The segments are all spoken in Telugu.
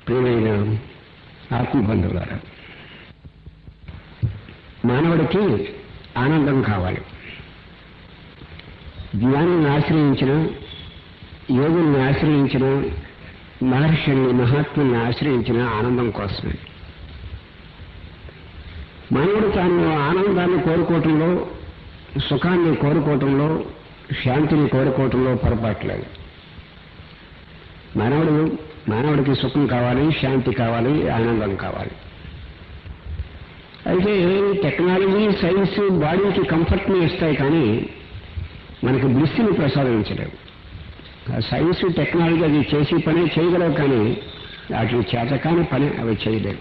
ప్రియమైన ఆత్మబంధువులారా మానవుడికి ఆనందం కావాలి జ్ఞానాన్ని ఆశ్రయించిన యోగుల్ని ఆశ్రయించిన మహర్షుల్ని మహాత్ముల్ని ఆశ్రయించిన ఆనందం కోసమే మానవుడు తాను ఆనందాన్ని కోరుకోవటంలో సుఖాన్ని కోరుకోవటంలో శాంతిని కోరుకోవటంలో పొరపాట్లేదు మానవుడు మానవుడికి సుఖం కావాలి శాంతి కావాలి ఆనందం కావాలి అయితే టెక్నాలజీ సైన్స్ బాడీకి కంఫర్ట్ని ఇస్తాయి కానీ మనకు దృష్టిని ప్రసాదించలేవు ఆ సైన్స్ టెక్నాలజీ అది చేసి పని చేయగలవు కానీ వాటిని చేతకాని పని అవి చేయలేవు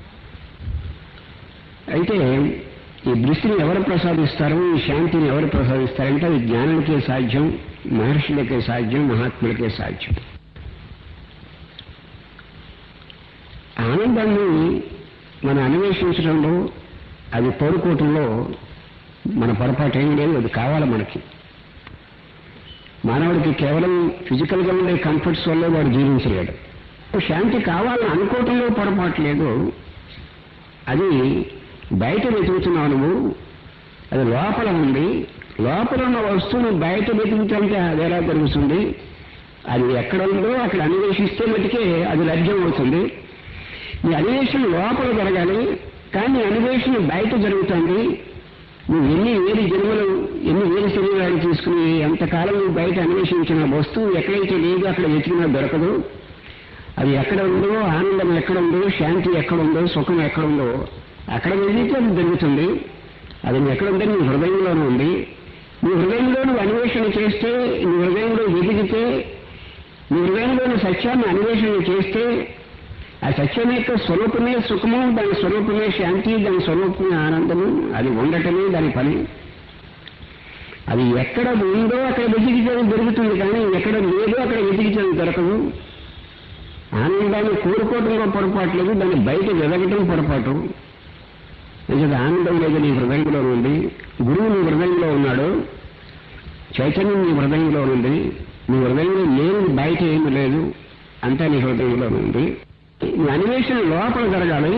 అయితే ఈ దృష్టిని ఎవరు ప్రసాదిస్తారు ఈ శాంతిని ఎవరు ప్రసాదిస్తారంటే అది జ్ఞానులకే సాధ్యం మహర్షులకే సాధ్యం మహాత్ములకే సాధ్యం ఆనందాన్ని మనం అన్వేషించడంలో అది కోరుకోవటంలో మన పొరపాటు ఏం లేదు అది కావాలి మనకి మానవుడికి కేవలం ఫిజికల్గా ఉండే కంఫర్ట్స్ వల్లే వాడు జీవించలేడు శాంతి కావాలని అనుకోవటంలో పొరపాటు లేదు అది బయట వెతుకుతున్నావు నువ్వు అది లోపల ఉంది లోపల ఉన్న వస్తువుని బయట వెతుకుతుంటే అది ఎలా జరుగుతుంది అది ఎక్కడ ఉందో అక్కడ అన్వేషిస్తే మటుకే అది లభ్యం అవుతుంది నీ అన్వేషణ లోపల జరగాలి కానీ అన్వేషణ బయట జరుగుతుంది నువ్వు ఎన్ని వేలు జన్మలు ఎన్ని వేలు శరీరాలు తీసుకుని ఎంతకాలం నువ్వు బయట అన్వేషించిన వస్తువు ఎక్కడైతే లేదో అక్కడ వెతికినా దొరకదు అది ఎక్కడ ఉందో ఆనందం ఎక్కడ ఉందో శాంతి ఎక్కడ ఉందో సుఖం ఎక్కడ ఉందో అక్కడ వెళ్తే అది దొరుకుతుంది అది ఎక్కడ ఉందో నీ హృదయంలోనే ఉంది నీ హృదయంలో నువ్వు అన్వేషణ చేస్తే నీ హృదయంలో వెతికితే నీ హృదయంలోని సత్యాన్ని అన్వేషణ చేస్తే ఆ సత్యం యొక్క స్వరూపమే సుఖము దాని స్వరూపమే శాంతి దాని స్వరూపమే ఆనందము అది ఉండటమే దాని పని అది ఎక్కడ ఉందో అక్కడ వెతికితే దొరుకుతుంది కానీ ఎక్కడ లేదో అక్కడ వెతికితే దొరకదు ఆనందాన్ని కోరుకోవడంలో పొరపాటు లేదు దాన్ని బయట వెదగటం పొరపాటు నిజంగా ఆనందం లేదు నీ హృదయంలో ఉంది గురువు నీ హృదయంలో ఉన్నాడు చైతన్యం నీ హృదయంలో ఉంది నీ హృదయంలో లేని బయట ఏమీ లేదు అంతా నీ హృదయంలో ఉంది ఈ అన్వేషణ లోపల జరగాలి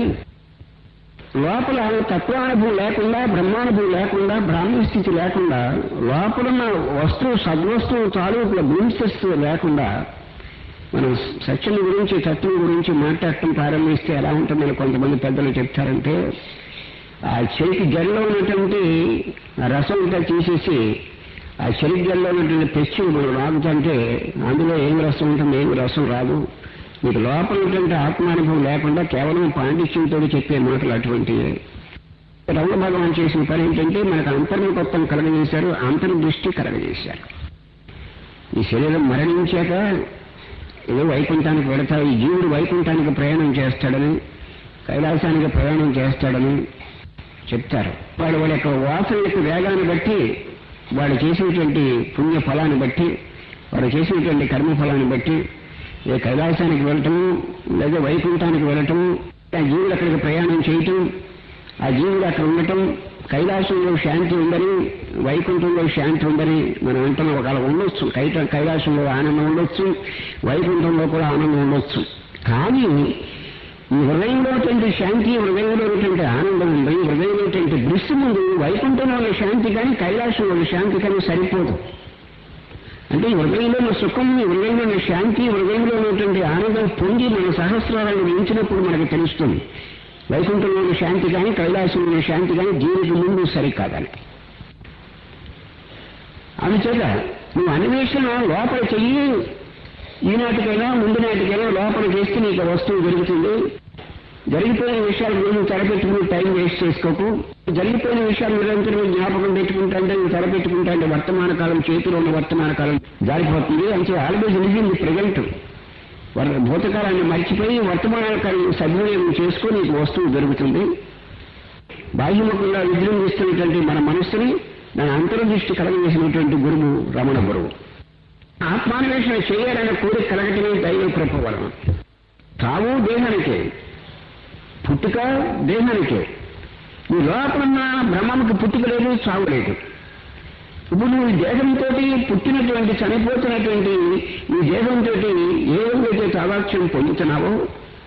లోపల తత్వానుభవం లేకుండా బ్రహ్మానుభవం లేకుండా బ్రాహ్మణ స్థితి లేకుండా లోపలున్న వస్తువు సద్వస్తువు తాలూకుల గ్లింసెస్ లేకుండా మనం సత్యం గురించి తత్వం గురించి మాట్లాడటం ప్రారంభిస్తే ఎలా ఉంటుందని కొంతమంది పెద్దలు చెప్తారంటే ఆ చెరికి గడిలో ఉన్నటువంటి ఆ రసం అంతా తీసేసి ఆ చెరికి గడిలో ఉన్నటువంటి పెచ్చి మనం రాగుతుంటే అందులో ఏం రసం ఉంటుంది ఏమి రసం రాదు మీకు లోపల ఉన్నటువంటి ఆత్మానుభవం లేకుండా కేవలం పాండిత్యంతో చెప్పే మాటలు అటువంటివి రమణ భగవాన్ చేసిన పని ఏంటంటే మనకు అంతర్ముఖత్వం కలగజేశారు అంతర్దృష్టి కలగజేశారు ఈ శరీరం మరణించాక ఏదో వైకుంఠానికి వెళతా ఈ జీవుడు వైకుంఠానికి ప్రయాణం చేస్తాడని కైలాసానికి ప్రయాణం చేస్తాడని చెప్తారు వాడు వాడి యొక్క వాసన యొక్క వేగాన్ని బట్టి వాడు చేసినటువంటి పుణ్య ఫలాన్ని బట్టి వాడు చేసినటువంటి కర్మ ఫలాన్ని బట్టి ఏ కైలాసానికి వెళ్ళటం లేదా వైకుంఠానికి వెళ్ళటం ఆ జీవుడు అక్కడికి ప్రయాణం చేయటం ఆ జీవుడు అక్కడ ఉండటం కైలాసంలో శాంతి ఉందని వైకుంఠంలో శాంతి ఉందని మనం అంటున్నాం ఒకవేళ ఉండొచ్చు కైట కైలాసంలో ఆనందం ఉండొచ్చు వైకుంఠంలో కూడా ఆనందం ఉండొచ్చు కానీ ఈ హృదయంలో శాంతి హృదయంలో ఆనందం ఉంది హృదయంలో దృష్టి ముందు వైకుంఠంలో ఉన్న శాంతి కానీ కైలాసంలో ఉన్న శాంతి కానీ సరిపోదు అంటే ఈ హృదయంలో ఉన్న సుఖం ఈ హృదయంలో ఉన్న శాంతి హృదయంలో ఉన్నటువంటి ఆనందం పొంది మన సహస్రాలను మించినప్పుడు మనకు తెలుస్తుంది వైకుంఠంలో ఉన్న శాంతి కానీ కైలాసంలో ఉన్న శాంతి కానీ దీనికి ముందు సరికాదని అందుచేత నువ్వు అన్వేషణ లోపల చెయ్యి ఈనాటికైనా ముందు నాటికైనా లోపల చేస్తే నీకు వస్తువు జరుగుతుంది జరిగిపోయిన విషయాల గురించి తలపెట్టుకుని టైం వేస్ట్ చేసుకోకు జరిగిపోయిన విషయాలు నిరంతరం జ్ఞాపకం పెట్టుకుంటా అంటే నువ్వు తలపెట్టుకుంటా అంటే వర్తమాన కాలం చేతిలో ఉన్న వర్తమాన కాలం జారిపోతుంది అంటే ఆల్వేజ్ లివింగ్ ది ప్రజెంట్ భూతకాలాన్ని మర్చిపోయి వర్తమాన కాలం సద్వినియోగం చేసుకుని నీకు వస్తువు దొరుకుతుంది బాహ్యముఖంగా విజృంభిస్తున్నటువంటి మన మనస్సుని దాని అంతర్దృష్టి కలగజేసినటువంటి గురువు రమణ గురువు ఆత్మాన్వేషణ చేయాలనే కోరిక కలగటమే దైవ కృప వలన తావు దేహానికే పుట్టుక దేహానికే నీ లోపలున్న బ్రహ్మముకి పుట్టుక లేదు చావు లేదు ఇప్పుడు నువ్వు ఈ దేహంతో పుట్టినటువంటి చనిపోతున్నటువంటి ఈ దేహంతో ఏ విధంగా తాదాక్ష్యం పొందుతున్నావో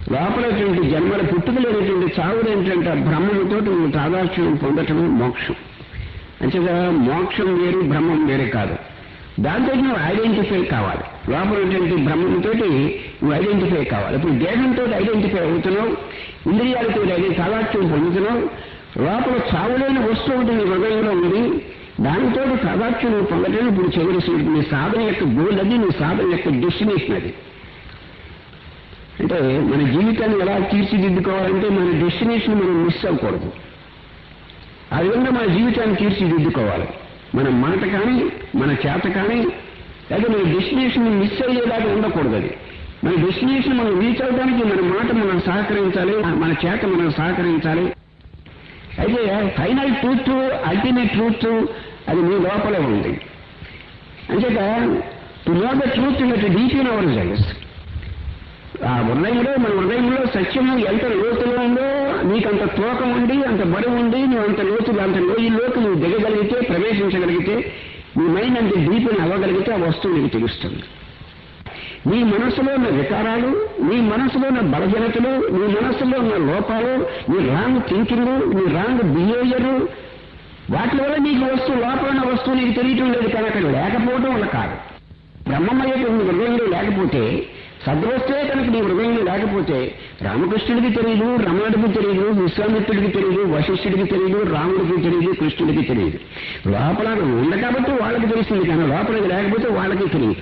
లోపలటువంటి జన్మల పుట్టుకలేనటువంటి చావులేనటువంటి బ్రహ్మంతో నువ్వు తాదాత్మ్యం పొందటం మోక్షం అంతేగా మోక్షం వేరు బ్రహ్మం వేరే కాదు దాంతో నువ్వు ఐడెంటిఫై కావాలి లోపలటువంటి బ్రహ్మంతో నువ్వు ఐడెంటిఫై కావాలి ఇప్పుడు దేహంతో ఐడెంటిఫై అవుతున్నావు ఇంద్రియాలతో అయితే తాదాత్మ్యం పొందుతున్నావు లోపల చావులేని వస్తువు ఒకటి నీ హృదయంలో ఉంది దానితో తాదాత్మ్యం నువ్వు పొందటం ఇప్పుడు చేయవలసిన నీ సాధన యొక్క గోల్ అది నీ సాధన యొక్క డెస్టినేషన్ అది అంటే మన జీవితాన్ని ఎలా తీర్చిదిద్దుకోవాలంటే మన డెస్టినేషన్ మనం మిస్ అవ్వకూడదు ఆ విధంగా మన జీవితాన్ని తీర్చిదిద్దుకోవాలి మన మాట కానీ మన చేత కానీ లేదా మన డెస్టినేషన్ మిస్ అయ్యేలాగా ఉండకూడదు అది మన డెస్టినేషన్ మనం రీచ్ అవడానికి మన మాట మనం సహకరించాలి మన చేత మనం సహకరించాలి అయితే ఫైనల్ ట్రూత్ అల్టిమేట్ ట్రూత్ అది మీ లోపలే ఉంది అంచేత to know the truth in deep in our cells ఆ హృదయంలో మన హృదయంలో సత్యము ఎంత లోతులో ఉందో నీకంత తూకం ఉండి అంత బరువు ఉండి నువ్వు అంత లోతు అంత లోయలోకి నువ్వు దిగగలిగితే ప్రవేశించగలిగితే నీ మైండ్ అంత డీప్ని అవ్వగలిగితే ఆ వస్తువు నీకు తెలుస్తుంది నీ మనసులో ఉన్న వికారాలు నీ మనసులో ఉన్న బలహీనతలు నీ మనసులో ఉన్న లోపాలు నీ రాంగ్ థింకింగ్ నీ రాంగ్ బిహేవియర్ వాటి వల్ల నీకు వస్తువు లోపల ఉన్న వస్తువు నీకు తెలియటం లేదు కానీ అక్కడ లేకపోవడం వల్ల కాదు బ్రహ్మమయ్య నీ హృదయంలో లేకపోతే సద్వస్తువే కనుక నీ హృదయంలో లేకపోతే రామకృష్ణుడికి తెలియదు రమణుడికి తెలియదు విశ్వామిత్రుడికి తెలియదు వశిష్ఠుడికి తెలియదు రాముడికి తెలియదు కృష్ణుడికి తెలియదు లోపల ఉంది కాబట్టి వాళ్ళకి తెలిసింది కానీ లోపలికి లేకపోతే వాళ్ళకి తెలియదు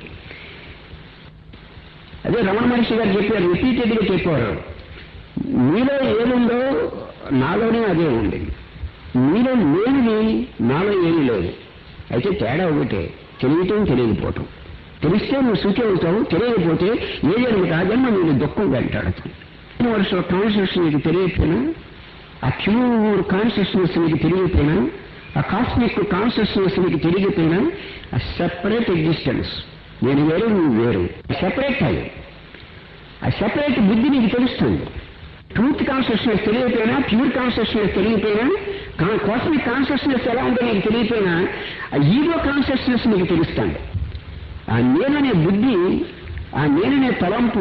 అదే రమణ మహర్షి గారు చెప్పారు రిపీటెడ్గా చెప్పారు మీలో ఏముందో నాలోనే అదే ఉంది మీలో లేనిది నాలో ఏమీ లేదు అయితే తేడా ఒకటే తెలియటం తెలియకపోవటం తెలిస్తే నువ్వు సుఖి అవుతావు తెలియకపోతే ఏ జన్మకి ఆ జన్మ నేను దుఃఖం వెంటాడుతాను వర్షం కాన్షియస్ నీకు తెలియకపోయినా ఆ ప్యూర్ కాన్షియస్నెస్ నీకు తెలియకపోయినా ఆ కాస్మిక్ కాన్షియస్నెస్ నీకు తెలియకపోయినా ఆ సెపరేట్ ఎగ్జిస్టెన్స్ నేను వేరు నువ్వు వేరు సెపరేట్ అయ్యి ఆ సెపరేట్ బుద్ధి నీకు తెలుస్తుంది ట్రూత్ కాన్షియస్నెస్ తెలియకపోయినా ప్యూర్ కాన్షియస్నెస్ తెలియకపోయినా కాస్మిక్ కాన్షియస్నెస్ ఎలా ఉందో నీకు తెలియకపోయినా ఆ ఈగో కాన్షియస్నెస్ నీకు తెలుస్తుంది ఆ నేననే బుద్ధి ఆ నేననే తలంపు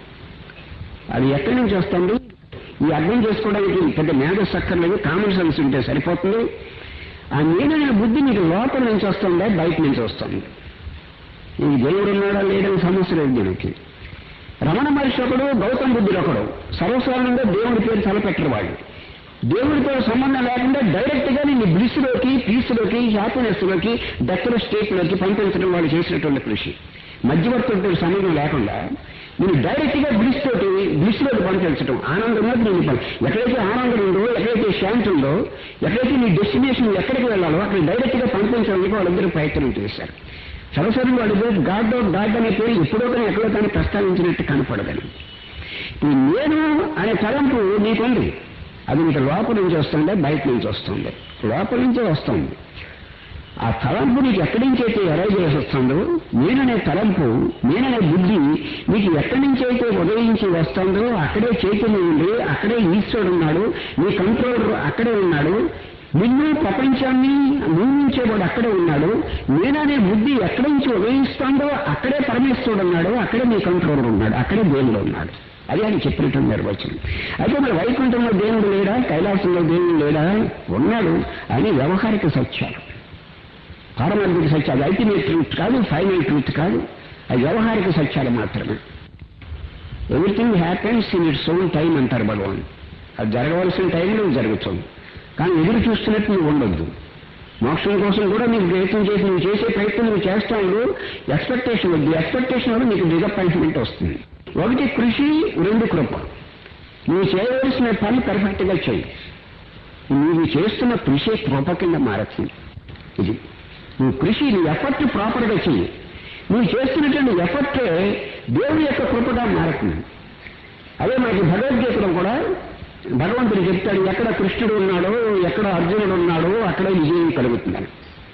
అది ఎక్కడి నుంచి వస్తుంది ఈ అర్థం చేసుకోవడానికి పెద్ద మేధ సక్కర్లేదు కామన్ సెన్స్ ఉంటే సరిపోతుంది ఆ నేననే బుద్ధి నీకు లోపల నుంచి వస్తుందా బయట నుంచి వస్తుంది ఈ దేవుడు ఉన్నాడా లేడని సమస్య లేదు దీనికి రమణ మహర్షి ఒకడు గౌతమ బుద్ధుడు ఒకడు సర్వసాధారణంగా దేవుడి పేరు తలపెట్టరు వాళ్ళు దేవుడితో సంబంధం లేకుండా డైరెక్ట్ గా నేను బ్లిస్ లోకి పీస్ లోకి హ్యాపీనెస్ లోకి డెక్కల స్టేట్ లోకి పంపించడం వాళ్ళు చేసినటువంటి కృషి మధ్యవర్తులతో సంబంధం లేకుండా నేను డైరెక్ట్ గా బ్లిస్ తోటి బ్లిస్ లోకి పంపించడం ఆనందంలోకి నేను పం- ఎక్కడైతే ఆనందం ఉందో ఎక్కడైతే శాంతి ఉందో ఎక్కడైతే నీ డెస్టినేషన్ ఎక్కడికి వెళ్ళాలో అక్కడ డైరెక్ట్ గా పంపించడానికి వాళ్ళందరూ ప్రయత్నం చేశారు సరసరి వాళ్ళు గాడ్ గాడ్ అనే పేరు ఎప్పుడో కానీ ఎక్కడో కానీ ప్రస్తావించినట్టు కనపడదని ఈ నేను అనే తలంపు నీకుంది అది నీకు లోపల నుంచి వస్తుందే బయట నుంచి వస్తుంది లోపల నుంచే వస్తుంది ఆ తలంపు నీకు ఎక్కడి నుంచి అయితే ఎరైజ్ చేసి వస్తుందో నేననే తలంపు నేననే బుద్ధి నీకు ఎక్కడి నుంచి అయితే ఉదయించి వస్తుందో అక్కడే చైతన్యం ఉంది అక్కడే ఈశ్వరుడు ఉన్నాడు నీ కంట్రోలర్ అక్కడే ఉన్నాడు నిన్ను ప్రపంచాన్ని నియమించేవాడు అక్కడే ఉన్నాడు నేననే బుద్ధి ఎక్కడి నుంచి ఉదయిస్తుందో అక్కడే పరమేశ్వరుడు ఉన్నాడు అక్కడే నీ కంట్రోలర్ ఉన్నాడు అక్కడే దేవుడు ఉన్నాడు అది ఆయన చెప్పినట్టు నిర్వచనం అయితే మరి వైకుంఠంలో దేవుడు లేడా కైలాసంలో దేవుడు లేడా ఉన్నాడు అని వ్యవహారిక సత్యాలు పారమార్థిక సత్యాలు అల్టిమేట్ ట్రూత్ కాదు ఫైనల్ ట్రూత్ కాదు అది వ్యవహారిక సత్యాలు మాత్రమే everything happens in its own time అంటారు భగవాన్ అది జరగవలసిన టైంలో జరుగుతుంది కానీ ఎదురు చూస్తున్నట్టు నువ్వు ఉండొద్దు మోక్షం కోసం కూడా నీకు ప్రయత్నం చేసి నువ్వు చేసే ప్రయత్నం నువ్వు చేస్తావు ఎక్స్పెక్టేషన్ వద్దు ఎక్స్పెక్టేషన్ వల్ల నీకు డిసప్పాయింట్మెంట్ వస్తుంది ఒకటి కృషి రెండు కృప నువ్వు చేయవలసిన పని పర్ఫెక్ట్ గా చేయి నువ్వు చేస్తున్న కృషి కృప కింద మారుతుంది ఇది నువ్వు కృషి నీ ఎఫర్ట్ ప్రాపర్ గా చెయ్యి నువ్వు చేస్తున్నటువంటి ఎఫర్ట్ దేవుని యొక్క కృపగా మారుతుంది అదే మనకి భగవద్గీతలో కూడా భగవంతుడు చెప్తాడు ఎక్కడ కృష్ణుడు ఉన్నాడో ఎక్కడ అర్జునుడు ఉన్నాడో అక్కడ విజయం కలుగుతుందని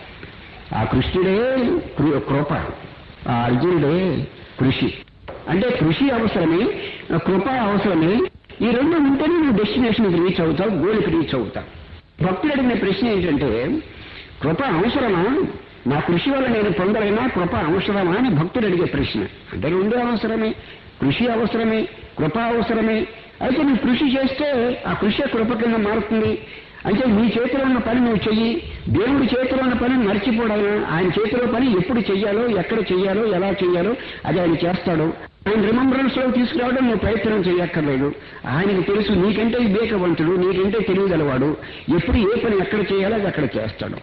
ఆ కృష్ణుడే కృ- కృప ఆ అర్జునుడే కృషి అంటే కృషి అవసరమే ఆ కృప అవసరమే ఈ రెండు ఉంటేనే నువ్వు డెస్టినేషన్కి రీచ్ అవుతావు గోల్కి రీచ్ అవుతావు భక్తుడు అడిగిన ప్రశ్న ఏంటంటే కృప అవసరమా నా కృషి వల్ల నేను పొందలేనా కృప అవసరమా అని భక్తుడు అడిగే ప్రశ్న అంటే రెండు అవసరమే కృషి అవసరమే కృప అవసరమే అయితే నువ్వు కృషి చేస్తే ఆ కృషి కృప కింద మారుతుంది అంటే నీ చేతిలో ఉన్న పని నువ్వు చెయ్యి దేవుడి చేతిలో ఉన్న పని మర్చిపోవడం ఆయన చేతిలో పని ఎప్పుడు చెయ్యాలో ఎక్కడ చెయ్యాలో ఎలా చెయ్యాలో అది ఆయన చేస్తాడు ఆయన రిమంబరెన్స్ లో తీసుకురావడం నువ్వు ప్రయత్నం చేయక్కర్లేదు ఆయనకు తెలుసు నీకంటే వివేకవంతుడు నీకంటే తెలియగలవాడు ఎప్పుడు ఏ పని ఎక్కడ చేయాలో అది అక్కడ చేస్తాడు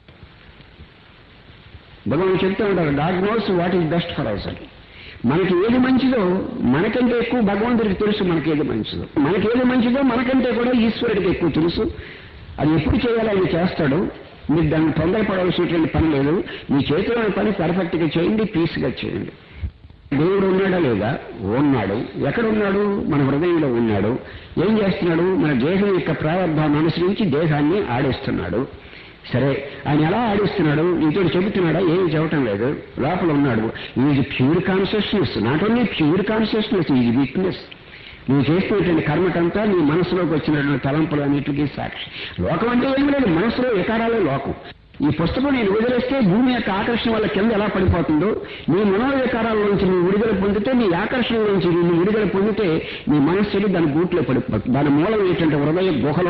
భగవాన్ చెప్తూ ఉంటారు God knows what is best for our అని మనకి ఏది మంచిదో మనకంటే ఎక్కువ భగవంతుడికి తెలుసు మనకి ఏది మంచిదో మనకి ఏది మంచిదో మనకంటే కూడా ఈశ్వరుడికి ఎక్కువ తెలుసు అది ఎప్పుడు చేయాలో ఆయన చేస్తాడు మీరు దాన్ని తొందరపడవలసినటువంటి పని లేదు మీ చేతిలో ఉన్న పని పర్ఫెక్ట్ గా చేయండి పీస్ గా చేయండి దేవుడు ఉన్నాడా లేదా ఉన్నాడు ఎక్కడ ఉన్నాడు మన హృదయంలో ఉన్నాడు ఏం చేస్తున్నాడు మన దేహం యొక్క ప్రారంభాన్ని అనుసరించి దేహాన్ని ఆడిస్తున్నాడు సరే ఆయన ఎలా ఆడిస్తున్నాడు ఇంతో చెబుతున్నాడా ఏమి చెప్పటం లేదు లోపల ఉన్నాడు is pure consciousness not only pure consciousness is witness నువ్వు చేస్తున్నటువంటి కర్మకంతా నీ మనసులోకి వచ్చినటువంటి తలంపులు అన్నిటికీ సాక్షి లోకం అంటే ఏమి లేదు మనసులో వికారాలే లోకం ఈ పుస్తకం నేను వదిలేస్తే భూమి యొక్క ఆకర్షణ వల్ల కింద ఎలా పడిపోతుందో నీ మనోవికారాల నుంచి నువ్వు విడుదల పొందితే నీ ఆకర్షణ నుంచి నువ్వు విడుదల పొందితే నీ మనస్సుని దాని గూట్లో పడిపోతుంది దాని మూలం ఏంటంటే హృదయ గుహలో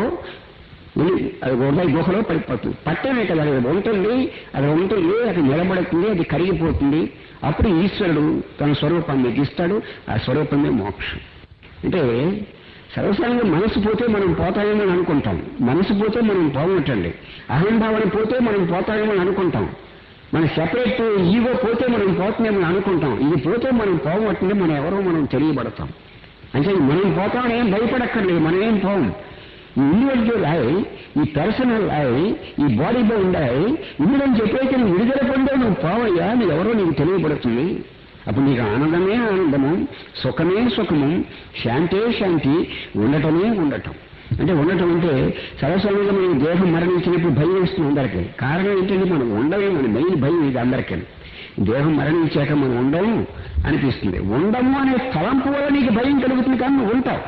ఉలి- అది హృదయ గుహలో పడిపోతుంది పట్టమే కదా అది ఉంటుంది అది ఉంటుంది అది నిలబడుతుంది అది కరిగిపోతుంది అప్పుడు ఈశ్వరుడు తన స్వరూపాన్ని ఇస్తాడు ఆ స్వరూపమే మోక్షం అంటే సర్వసాధారణంగా మనసు పోతే మనం పోతామేమో అని అనుకుంటాం మనసు పోతే మనం పోగొట్టండి అహంభావన పోతే మనం పోతామేమో అని అనుకుంటాం మన సెపరేట్ ఈగో పోతే మనం పోతున్నామో అని అనుకుంటాం ఇది పోతే మనం పోగొట్టింది మనం ఎవరో మనం తెలియబడతాం అంటే మనం పోతామని ఏం భయపడక్కర్లేదు మనం ఏం పోం ఈ ఇండివిజువల్ ఐ ఈ పర్సనల్ ఐ ఈ బాడీ బౌండ్ ఐ ఇందులో చెప్పైతే నువ్వు విడుదల పొందే నువ్వు పోవయ్యా నువ్వు ఎవరో నీకు తెలియబడుతుంది అప్పుడు నీకు ఆనందమే ఆనందము సుఖమే సుఖము శాంతే శాంతి ఉండటమే ఉండటం అంటే ఉండటం అంటే సరస్వతంగా మన దేహం మరణించినప్పుడు భయం వేస్తుంది అందరికీ కారణం ఏంటంటే మనం ఉండమే మన మెయిన్ భయం ఇది అందరికీ దేహం మరణించాక మనం ఉండము అనిపిస్తుంది ఉండము అనే తలంపు వల్ల నీకు భయం కలుగుతుంది కానీ నువ్వు ఉంటావు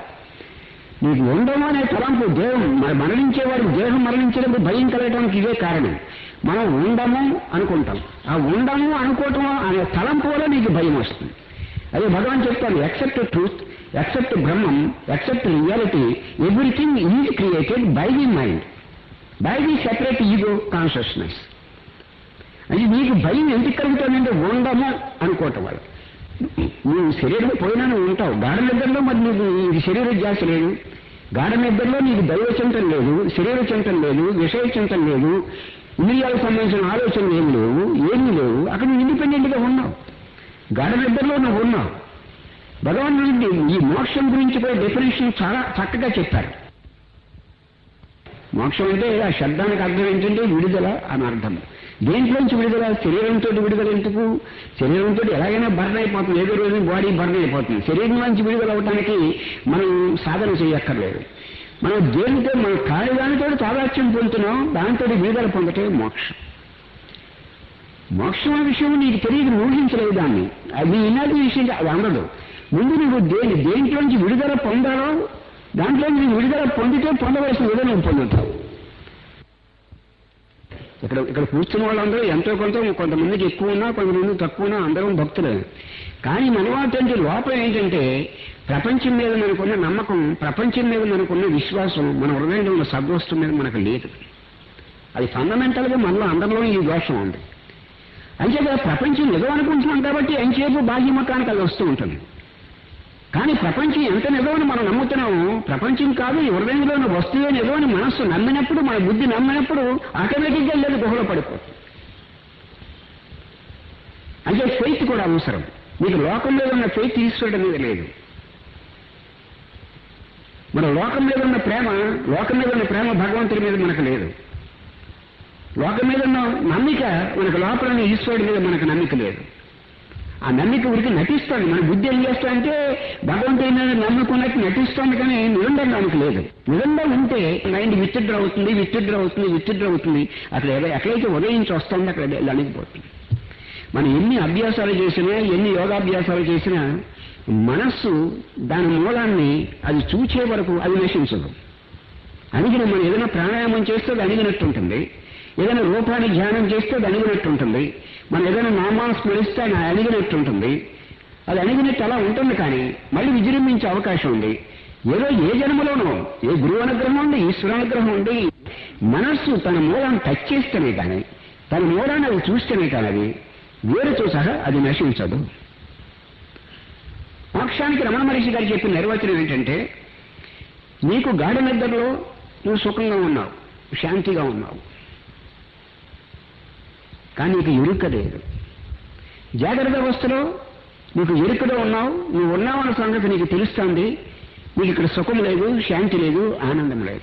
నీకు ఉండము అనే తలంపు దేహం మరి మరణించేవాడు దేహం మరణించినప్పుడు భయం కలగడానికి ఇదే కారణం మనం ఉండము అనుకుంటాం ఆ ఉండము అనుకోవటం అనే తలంపు వల్ల నీకు భయం వస్తుంది అదే భగవాన్ చెప్తాను except truth except Brahman except reality everything is created by the mind by the separate ego consciousness అది నీకు భయం ఎందుకు కలుగుతుందంటే ఉండము అనుకోవటం వల్ల నువ్వు శరీరం పోయినా నువ్వు ఉంటావు గాఢ నిద్రలో మరి నీకు ఇది శరీర ధ్యాస లేదు గాఢ నిద్రలో నీకు దైవ చింతన లేదు శరీర చింతన లేదు విషయ చింతన లేదు ఇంద్రియాలకు సంబంధించిన ఆలోచనలు ఏమి లేవు ఏమీ లేవు అక్కడ నువ్వు ఇండిపెండెంట్ గా ఉన్నావు గాఢ నిద్రలో నువ్వు ఉన్నావు భగవానుడి ఈ మోక్షం గురించి కూడా డెఫినేషన్ చాలా చక్కగా చెప్పారు మోక్షం అంటే ఆ శబ్దానికి అర్థం ఏంటంటే విడుదల అని అర్థం దేంట్లోంచి విడుదల శరీరంతో విడుదల ఎందుకు శరీరంతో ఎలాగైనా బర్న్ అయిపోతుంది ఏదో రోజు బాడీ బర్న్ అయిపోతుంది శరీరంలోంచి విడుదల అవడానికి మనం సాధన చేయక్కర్లేదు మనం దేనితో మన కార్యదానితో తాదాత్యం పొందుతున్నాం దాంతో విడుదల పొందటే మోక్షం మోక్షం అనే విషయం నీకు తెలియదు ఊహించలేదు దాన్ని అది ఇన్నది విషయం అది అందదు ముందు నువ్వు దేని దేంట్లోంచి విడుదల పొందాలో దాంట్లో నువ్వు విడుదల పొందితే పొందవలసిన విడుదల నువ్వు పొందుతావు ఇక్కడ ఇక్కడ కూర్చున్న వాళ్ళందరూ ఎంతో కొంత కొంతమందికి ఎక్కువ ఉన్నా కొంతమంది తక్కువ ఉన్నా అందరం భక్తులే కానీ మనవాటంటే లోపం ఏంటంటే ప్రపంచం మీద మనకున్న నమ్మకం ప్రపంచం మీద మనకున్న విశ్వాసం మన హృదయంలో ఉన్న సద్వస్తు మీద మనకు లేదు అది ఫండమెంటల్ గా మనలో అందరిలో ఈ దోషం ఉంది అంచేత ప్రపంచం నిజం అనుకుంటున్నాం కాబట్టి ఎంతసేపు బాహ్యమకానికి అది వస్తూ ఉంటుంది కానీ ప్రపంచం ఎంత నిజమని మనం నమ్ముతున్నామో ప్రపంచం కాదు ఈ హృదయంలో ఉన్న వస్తువే నిజమని మనస్సు నమ్మినప్పుడు మన బుద్ధి నమ్మినప్పుడు ఆటోమేటిక్గా లేదు గుహలో పడిపోతుంది అంటే ఫెయిత్ కూడా అవసరం మీకు లోకం మీద ఉన్న ఫెయిత్ ఈశ్వరుడు మీద లేదు మన లోకం మీద ఉన్న ప్రేమ లోకం మీద ఉన్న ప్రేమ భగవంతుడి మీద మనకు లేదు లోకం మీద ఉన్న నమ్మిక మనకు లోపల ఉన్న ఈశ్వరుడి మీద మనకు నమ్మిక లేదు ఆ నమ్మిక ఉరికి నటిస్తోంది మన బుద్ధి ఏం చేస్తామంటే భగవంతుడి మీద నమ్ముకున్నట్టు నటిస్తోంది కానీ నిరంతరం దానికి లేదు నిరంతరం ఉంటే మైండ్ విత్డ్ర అవుతుంది విత్డ్ర అవుతుంది విత్డ్ర అవుతుంది అక్కడ ఎక్కడ- ఎక్కడైతే ఉదయించి వస్తుందో అక్కడ అణిగిపోతుంది మనం ఎన్ని అభ్యాసాలు చేసినా ఎన్ని యోగాభ్యాసాలు చేసినా మనస్సు దాని మూలాన్ని అది చూచే వరకు అది నశించదు అణిగిన మనం ఏదైనా ప్రాణాయామం చేస్తే అది అణిగినట్టు ఉంటుంది ఏదైనా రూపాన్ని ధ్యానం చేస్తే అది అణిగినట్టు ఉంటుంది మనం ఏదైనా నామాన్ని స్మరిస్తే అది అణిగినట్టు ఉంటుంది అది అణిగినట్టు అలా ఉంటుంది కానీ మళ్ళీ విజృంభించే అవకాశం ఉంది ఏదో ఏ జన్మలోనో ఏ గురువు అనుగ్రహం ఉంది ఈశ్వర అనుగ్రహం ఉంది మనస్సు తన మూలాన్ని టచ్ చేస్తేనే కానీ తన మూలాన్ని అది చూస్తేనే కానీ అది వేరుతో సహా అది నశించదు మోక్షానికి రమణ మహర్షి గారు చెప్పిన నిర్వచనం ఏంటంటే నీకు గాఢ నిద్రలో నువ్వు సుఖంగా ఉన్నావు శాంతిగా ఉన్నావు కానీ నీకు ఎరుక లేదు జాగ్రత్త అవస్థలో నీకు ఎరుకలో ఉన్నావు నువ్వు ఉన్నావు అన్న సంగతి నీకు తెలుస్తుంది నీకు ఇక్కడ సుఖం లేదు శాంతి లేదు ఆనందం లేదు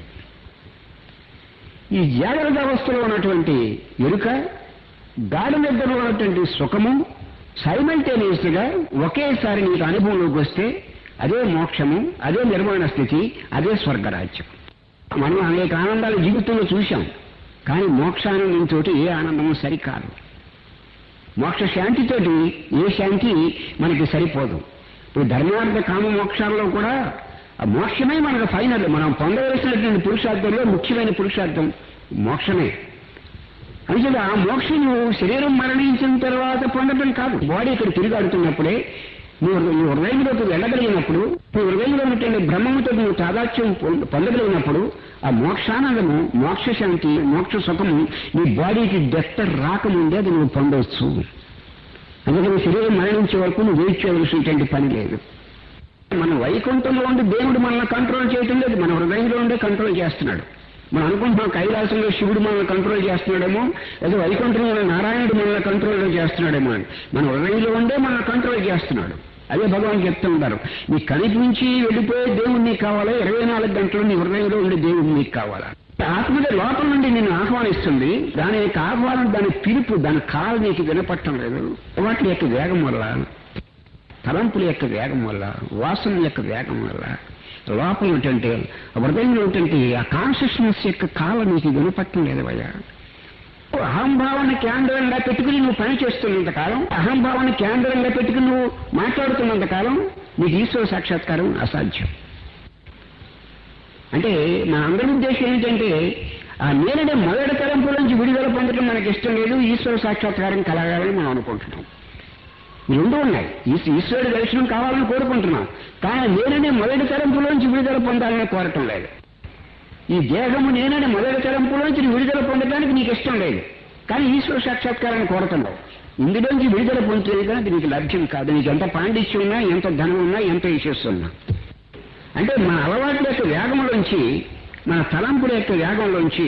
ఈ జాగ్రత్త అవస్థలో ఉన్నటువంటి ఎరుక గాఢ నిద్రలో ఉన్నటువంటి సుఖము సైమల్టేనియస్ గా ఒకేసారి నీకు అనుభవంలోకి వస్తే అదే మోక్షము అదే నిర్మాణ స్థితి అదే స్వర్గరాజ్యం మనం అనేక ఆనందాలు జీవితంలో చూశాం కానీ మోక్షానందంతో ఏ ఆనందము సరికాదు మోక్ష శాంతితోటి ఏ శాంతి మనకి సరిపోదు ఇప్పుడు ధర్మార్థ కామ మోక్షాల్లో కూడా ఆ మోక్షమే మనకు ఫైనల్ మనం పొందవలసినటువంటి పురుషార్థంలో ముఖ్యమైన పురుషార్థం మోక్షమే అంటే ఆ మోక్షం నువ్వు శరీరం మరణించిన తర్వాత పొందడం కాదు బాడీ ఇక్కడ తిరిగాడుతున్నప్పుడే నువ్వు నువ్వు హృదయంలోకి వెళ్ళగలిగినప్పుడు నువ్వు హృదయంలో ఉన్నటువంటి బ్రహ్మముతో నువ్వు తాదాత్యం పొంద- పొందగలిగినప్పుడు ఆ మోక్షానందము మోక్ష శాంతి మోక్ష సుఖము నీ బాడీకి డెత్ రాకముందే అది నువ్వు పొందవచ్చు అందుకని శరీరం మరణించే వరకు నువ్వు వెయిట్ చేయవలసినటువంటి పని లేదు మన వైకుంఠంలో ఉండి దేవుడు మనల్ని కంట్రోల్ చేయటం లేదు మన హృదయంలో ఉండే కంట్రోల్ చేస్తున్నాడు మనం అనుకుంటున్నాం కైలాసంలో శివుడు మనల్ని కంట్రోల్ చేస్తున్నాడేమో లేదా వైకుంఠంలో ఉన్న నారాయణుడు మనల్ని కంట్రోల్ చేస్తున్నాడేమో అని మన హృదయంలో ఉండే మనల్ని కంట్రోల్ చేస్తున్నాడు అదే భగవాన్ చెప్తూ ఉంటారు నీ కనిపించి వెళ్ళిపోయే దేవుడు నీకు కావాలా ఇరవై నాలుగు గంటలు నీ హృదయంలో ఉండే దేవుడు నీకు కావాలా ఆత్మదే లోపల నుండి నిన్ను ఆహ్వానిస్తుంది దాని యొక్క ఆహ్వానం దాని పిలుపు దాని కాలు నీకు వినపట్టం లేదు వాటి యొక్క వేగం వల్ల తలంపుల యొక్క వేగం వల్ల వాసన యొక్క వేగం వల్ల లోపల ఉంటుంటే హృదయంలో ఉంటుంటే ఆ కాన్షియస్నెస్ యొక్క కాలం నీకు వినపట్టం లేదు అయ్యా అహంభావాన్ని కేంద్రంగా పెట్టుకుని నువ్వు పని చేస్తున్నంత కాలం అహంభావాన్ని కేంద్రంగా పెట్టుకుని నువ్వు మాట్లాడుతున్నంత కాలం నీకు ఈశ్వర సాక్షాత్కారం అసాధ్యం అంటే మన అందరి ఉద్దేశం ఏంటంటే ఆ నేననే మొదటి తలంపు నుంచి విడుదల పొందడం మనకి ఇష్టం లేదు ఈశ్వర సాక్షాత్కారం కలగాలని మనం అనుకుంటున్నాం ఈ రెండు ఉన్నాయి ఈశ్- ఈశ్వరుడి దర్శనం కావాలని కోరుకుంటున్నాం కానీ నేననే మొదటి తలంపులోంచి విడుదల పొందాలని కోరటం లేదు ఈ దేహము నేననే మొదటి తలంపులోంచి నువ్వు విడుదల పొందడానికి నీకు ఇష్టం లేదు కానీ ఈశ్వర సాక్షాత్కారాన్ని కోరుతున్నావు ఇందులోంచి విడుదల పొందేది కానీ నీకు లభ్యం కాదు నీకు ఎంత పాండిత్యం ఉన్నా ఎంత ధనం ఉన్నా ఎంత యశస్సు ఉన్నా అంటే మన అలవాట్ల యొక్క వేగంలోంచి మన తలంపుల యొక్క వేగంలోంచి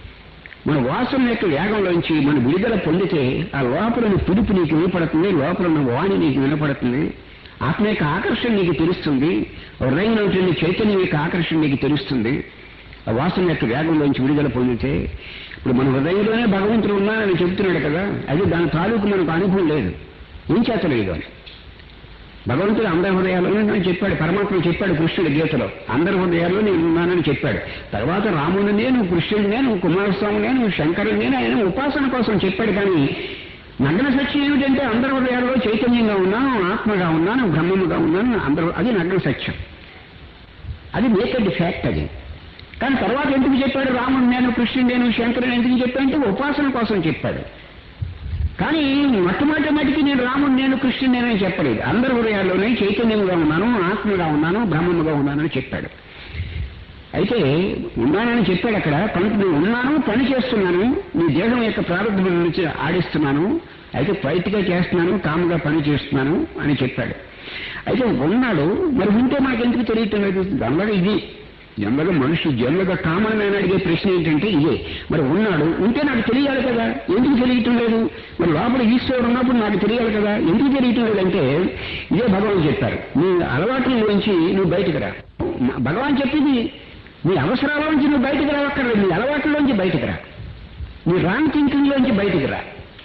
మన వాసన యొక్క వేగంలోంచి మన విడుదల పొందితే ఆ లోపల ఉన్న పిలుపు నీకు వినపడుతుంది లోపల ఉన్న వాణి నీకు వినపడుతుంది ఆత్మ యొక్క ఆకర్షణ నీకు తెలుస్తుంది హృదయంలో ఉంటుంది చైతన్యం యొక్క ఆకర్షణ నీకు తెలుస్తుంది ఆ వాసన యొక్క వేగంలోంచి విడుదల పొందితే ఇప్పుడు మన హృదయంలోనే భగవంతుడు ఉన్నాడని చెబుతున్నాడు కదా అది దాని తాలూకు మనకు అనుభవం లేదు ఏం చేతలేదు అని భగవంతుడు అందరి హృదయాల్లోనే నేను చెప్పాడు పరమాత్మ చెప్పాడు కృష్ణుడి గీతలో అందరి హృదయాల్లో నేను ఉన్నానని చెప్పాడు తర్వాత రాముని నేను కృష్ణుడు నేను కుమారస్వామి నేను శంకరుడు నేను ఆయన ఉపాసన కోసం చెప్పాడు కానీ నగ్న సత్యం ఏమిటంటే అందరి హృదయాల్లో చైతన్యంగా ఉన్నాను ఆత్మగా ఉన్నాను బ్రహ్మముగా ఉన్నాను అందరూ అది నగ్న సత్యం అది నేకెడ్ ఫ్యాక్ట్ అది కానీ తర్వాత ఎందుకు చెప్పాడు రాముడు నేను కృష్ణుడు నేను శంకరుడు ఎందుకు చెప్పాడంటే ఉపాసన కోసం చెప్పాడు కానీ మొట్టమొదటి మటుకి నేను రాముడు నేను కృష్ణుడు నేనని చెప్పలేదు అందరి హృదయాల్లోనే చైతన్యంగా ఉన్నాను ఆత్మగా ఉన్నాను బ్రహ్మముగా ఉన్నానని చెప్పాడు అయితే ఉన్నానని చెప్పాడు అక్కడ పని నేను ఉన్నాను పని చేస్తున్నాను నీ దేహం యొక్క ప్రారంభం నుంచి ఆడిస్తున్నాను అయితే బయటగా చేస్తున్నాను కాముగా పని చేస్తున్నాను అని చెప్పాడు అయితే ఉన్నాడు మరి ఉంటే మనకెందుకు తెలియటం లేదు జనరల్గా ఇది జనరల్గా మనిషి జనరల్గా కామన్ అని అడిగే ప్రశ్న ఏంటంటే ఇదే మరి ఉన్నాడు ఉంటే నాకు తెలియాలి కదా ఎందుకు తెలియటం లేదు మరి లోపల ఈశ్వరుడు ఉన్నప్పుడు నాకు తెలియాలి కదా ఎందుకు తెలియటం లేదంటే ఇదే భగవాన్ చెప్పారు నీ అలవాట్ల నుంచి నువ్వు బయటకు రా భగవాన్ చెప్పింది నీ అవసరాలలోంచి నువ్వు బయటకు రావక్కర్లేదు నీ అలవాట్లలోంచి బయటకు రా నీ రాంగ్ థింకింగ్ లోంచి బయటకు రా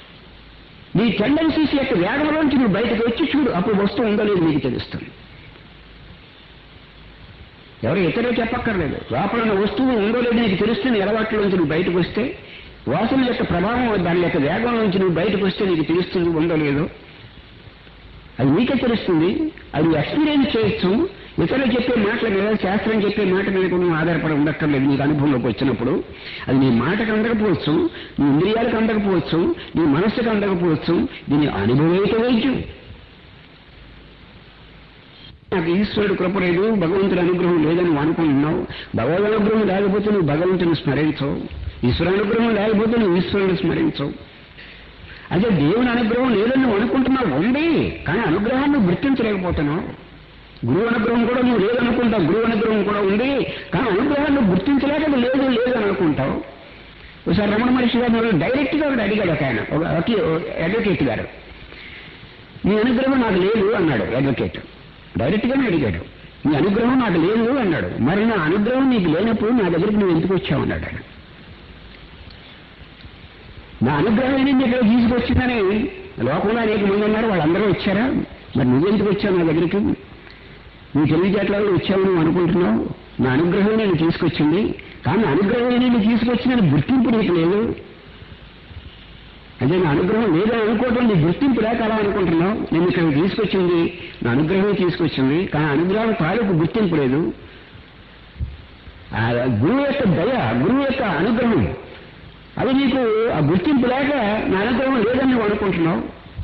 నీ టెండెన్సీస్ యొక్క వేగంలోంచి నువ్వు బయటకు వచ్చి చూడు అప్పుడు వస్తువు ఉందో లేదో నీకు తెలుస్తుంది ఎవరు ఇతరులు చెప్పక్కర్లేదు లోపల ఉన్న వస్తువు ఉందో లేదో నీకు తెలుస్తుంది అలవాట్లోంచి నువ్వు బయటకు వస్తే వాసన యొక్క ప్రభావం దాని యొక్క వేగం నుంచి నువ్వు బయటకు వస్తే నీకు తెలుస్తుంది ఉందో లేదో అది నీకే తెలుస్తుంది అది ఎక్స్పీరియన్స్ చేయొచ్చు ఇతరులు చెప్పే మాటల మీద శాస్త్రం చెప్పే మాట మీద కూడా నువ్వు ఆధారపడి ఉండక్కర్లేదు నీకు అనుభవంలోకి వచ్చినప్పుడు అది నీ మాటకు అందకపోవచ్చు నీ ఇంద్రియాలకు అందకపోవచ్చు నీ మనస్సుకు అందకపోవచ్చు దీని అనుభవేత వైద్యం నాకు ఈశ్వరుడు కృప లేదు భగవంతుడి అనుగ్రహం లేదని నువ్వు అనుకుంటున్నావు భగవద్ అనుగ్రహం లేకపోతే నువ్వు భగవంతుని స్మరించవు ఈశ్వర అనుగ్రహం లేకపోతే నువ్వు ఈశ్వరుని స్మరించవు అదే దేవుని అనుగ్రహం లేదని నువ్వు అనుకుంటున్నావు ఉంది కానీ అనుగ్రహాన్ని గుర్తించలేకపోతున్నావు గురువు అనుగ్రహం కూడా నువ్వు లేదనుకుంటావు గురువు అనుగ్రహం కూడా ఉంది కానీ అనుగ్రహాన్ని గుర్తించలేక అది లేదు లేదు అని అనుకుంటావు ఒకసారి రమణ మహర్షి గారు డైరెక్ట్ గా ఒకటి అడిగాడు ఒక ఆయన ఒక అడ్వకేట్ గారు నీ అనుగ్రహం నాకు లేదు అన్నాడు అడ్వకేట్ డైరెక్ట్ గానే అడిగాడు నీ అనుగ్రహం నాకు లేదు అన్నాడు మరి నా అనుగ్రహం నీకు లేనప్పుడు నా దగ్గరికి నువ్వు ఎందుకు వచ్చావు అన్నాడు ఆయన నా అనుగ్రహం నేను ఇక్కడ తీసుకొచ్చిందని లోకంలో అనేక మంది ఉన్నారు వాళ్ళందరూ వచ్చారా మరి నువ్వెందుకు వచ్చావు నా దగ్గరికి నువ్వు తెలివితేటలలో వచ్చావు నువ్వు అనుకుంటున్నావు నా అనుగ్రహం నేను తీసుకొచ్చింది కానీ నా అనుగ్రహం నేను తీసుకొచ్చిందని గుర్తింపు నీకు లేదు అదే నా అనుగ్రహం లేదని అనుకోవటం నీ గుర్తింపు లేక అలా అనుకుంటున్నావు నేను ఇక్కడ తీసుకొచ్చింది నా అనుగ్రహం తీసుకొచ్చింది కానీ అనుగ్రహం తాలూకు గుర్తింపు లేదు ఆ గురువు యొక్క దయ గురువు యొక్క అనుగ్రహం అది నీకు ఆ గుర్తింపు లేక నా అనుగ్రహం లేదని నువ్వు అనుకుంటున్నావు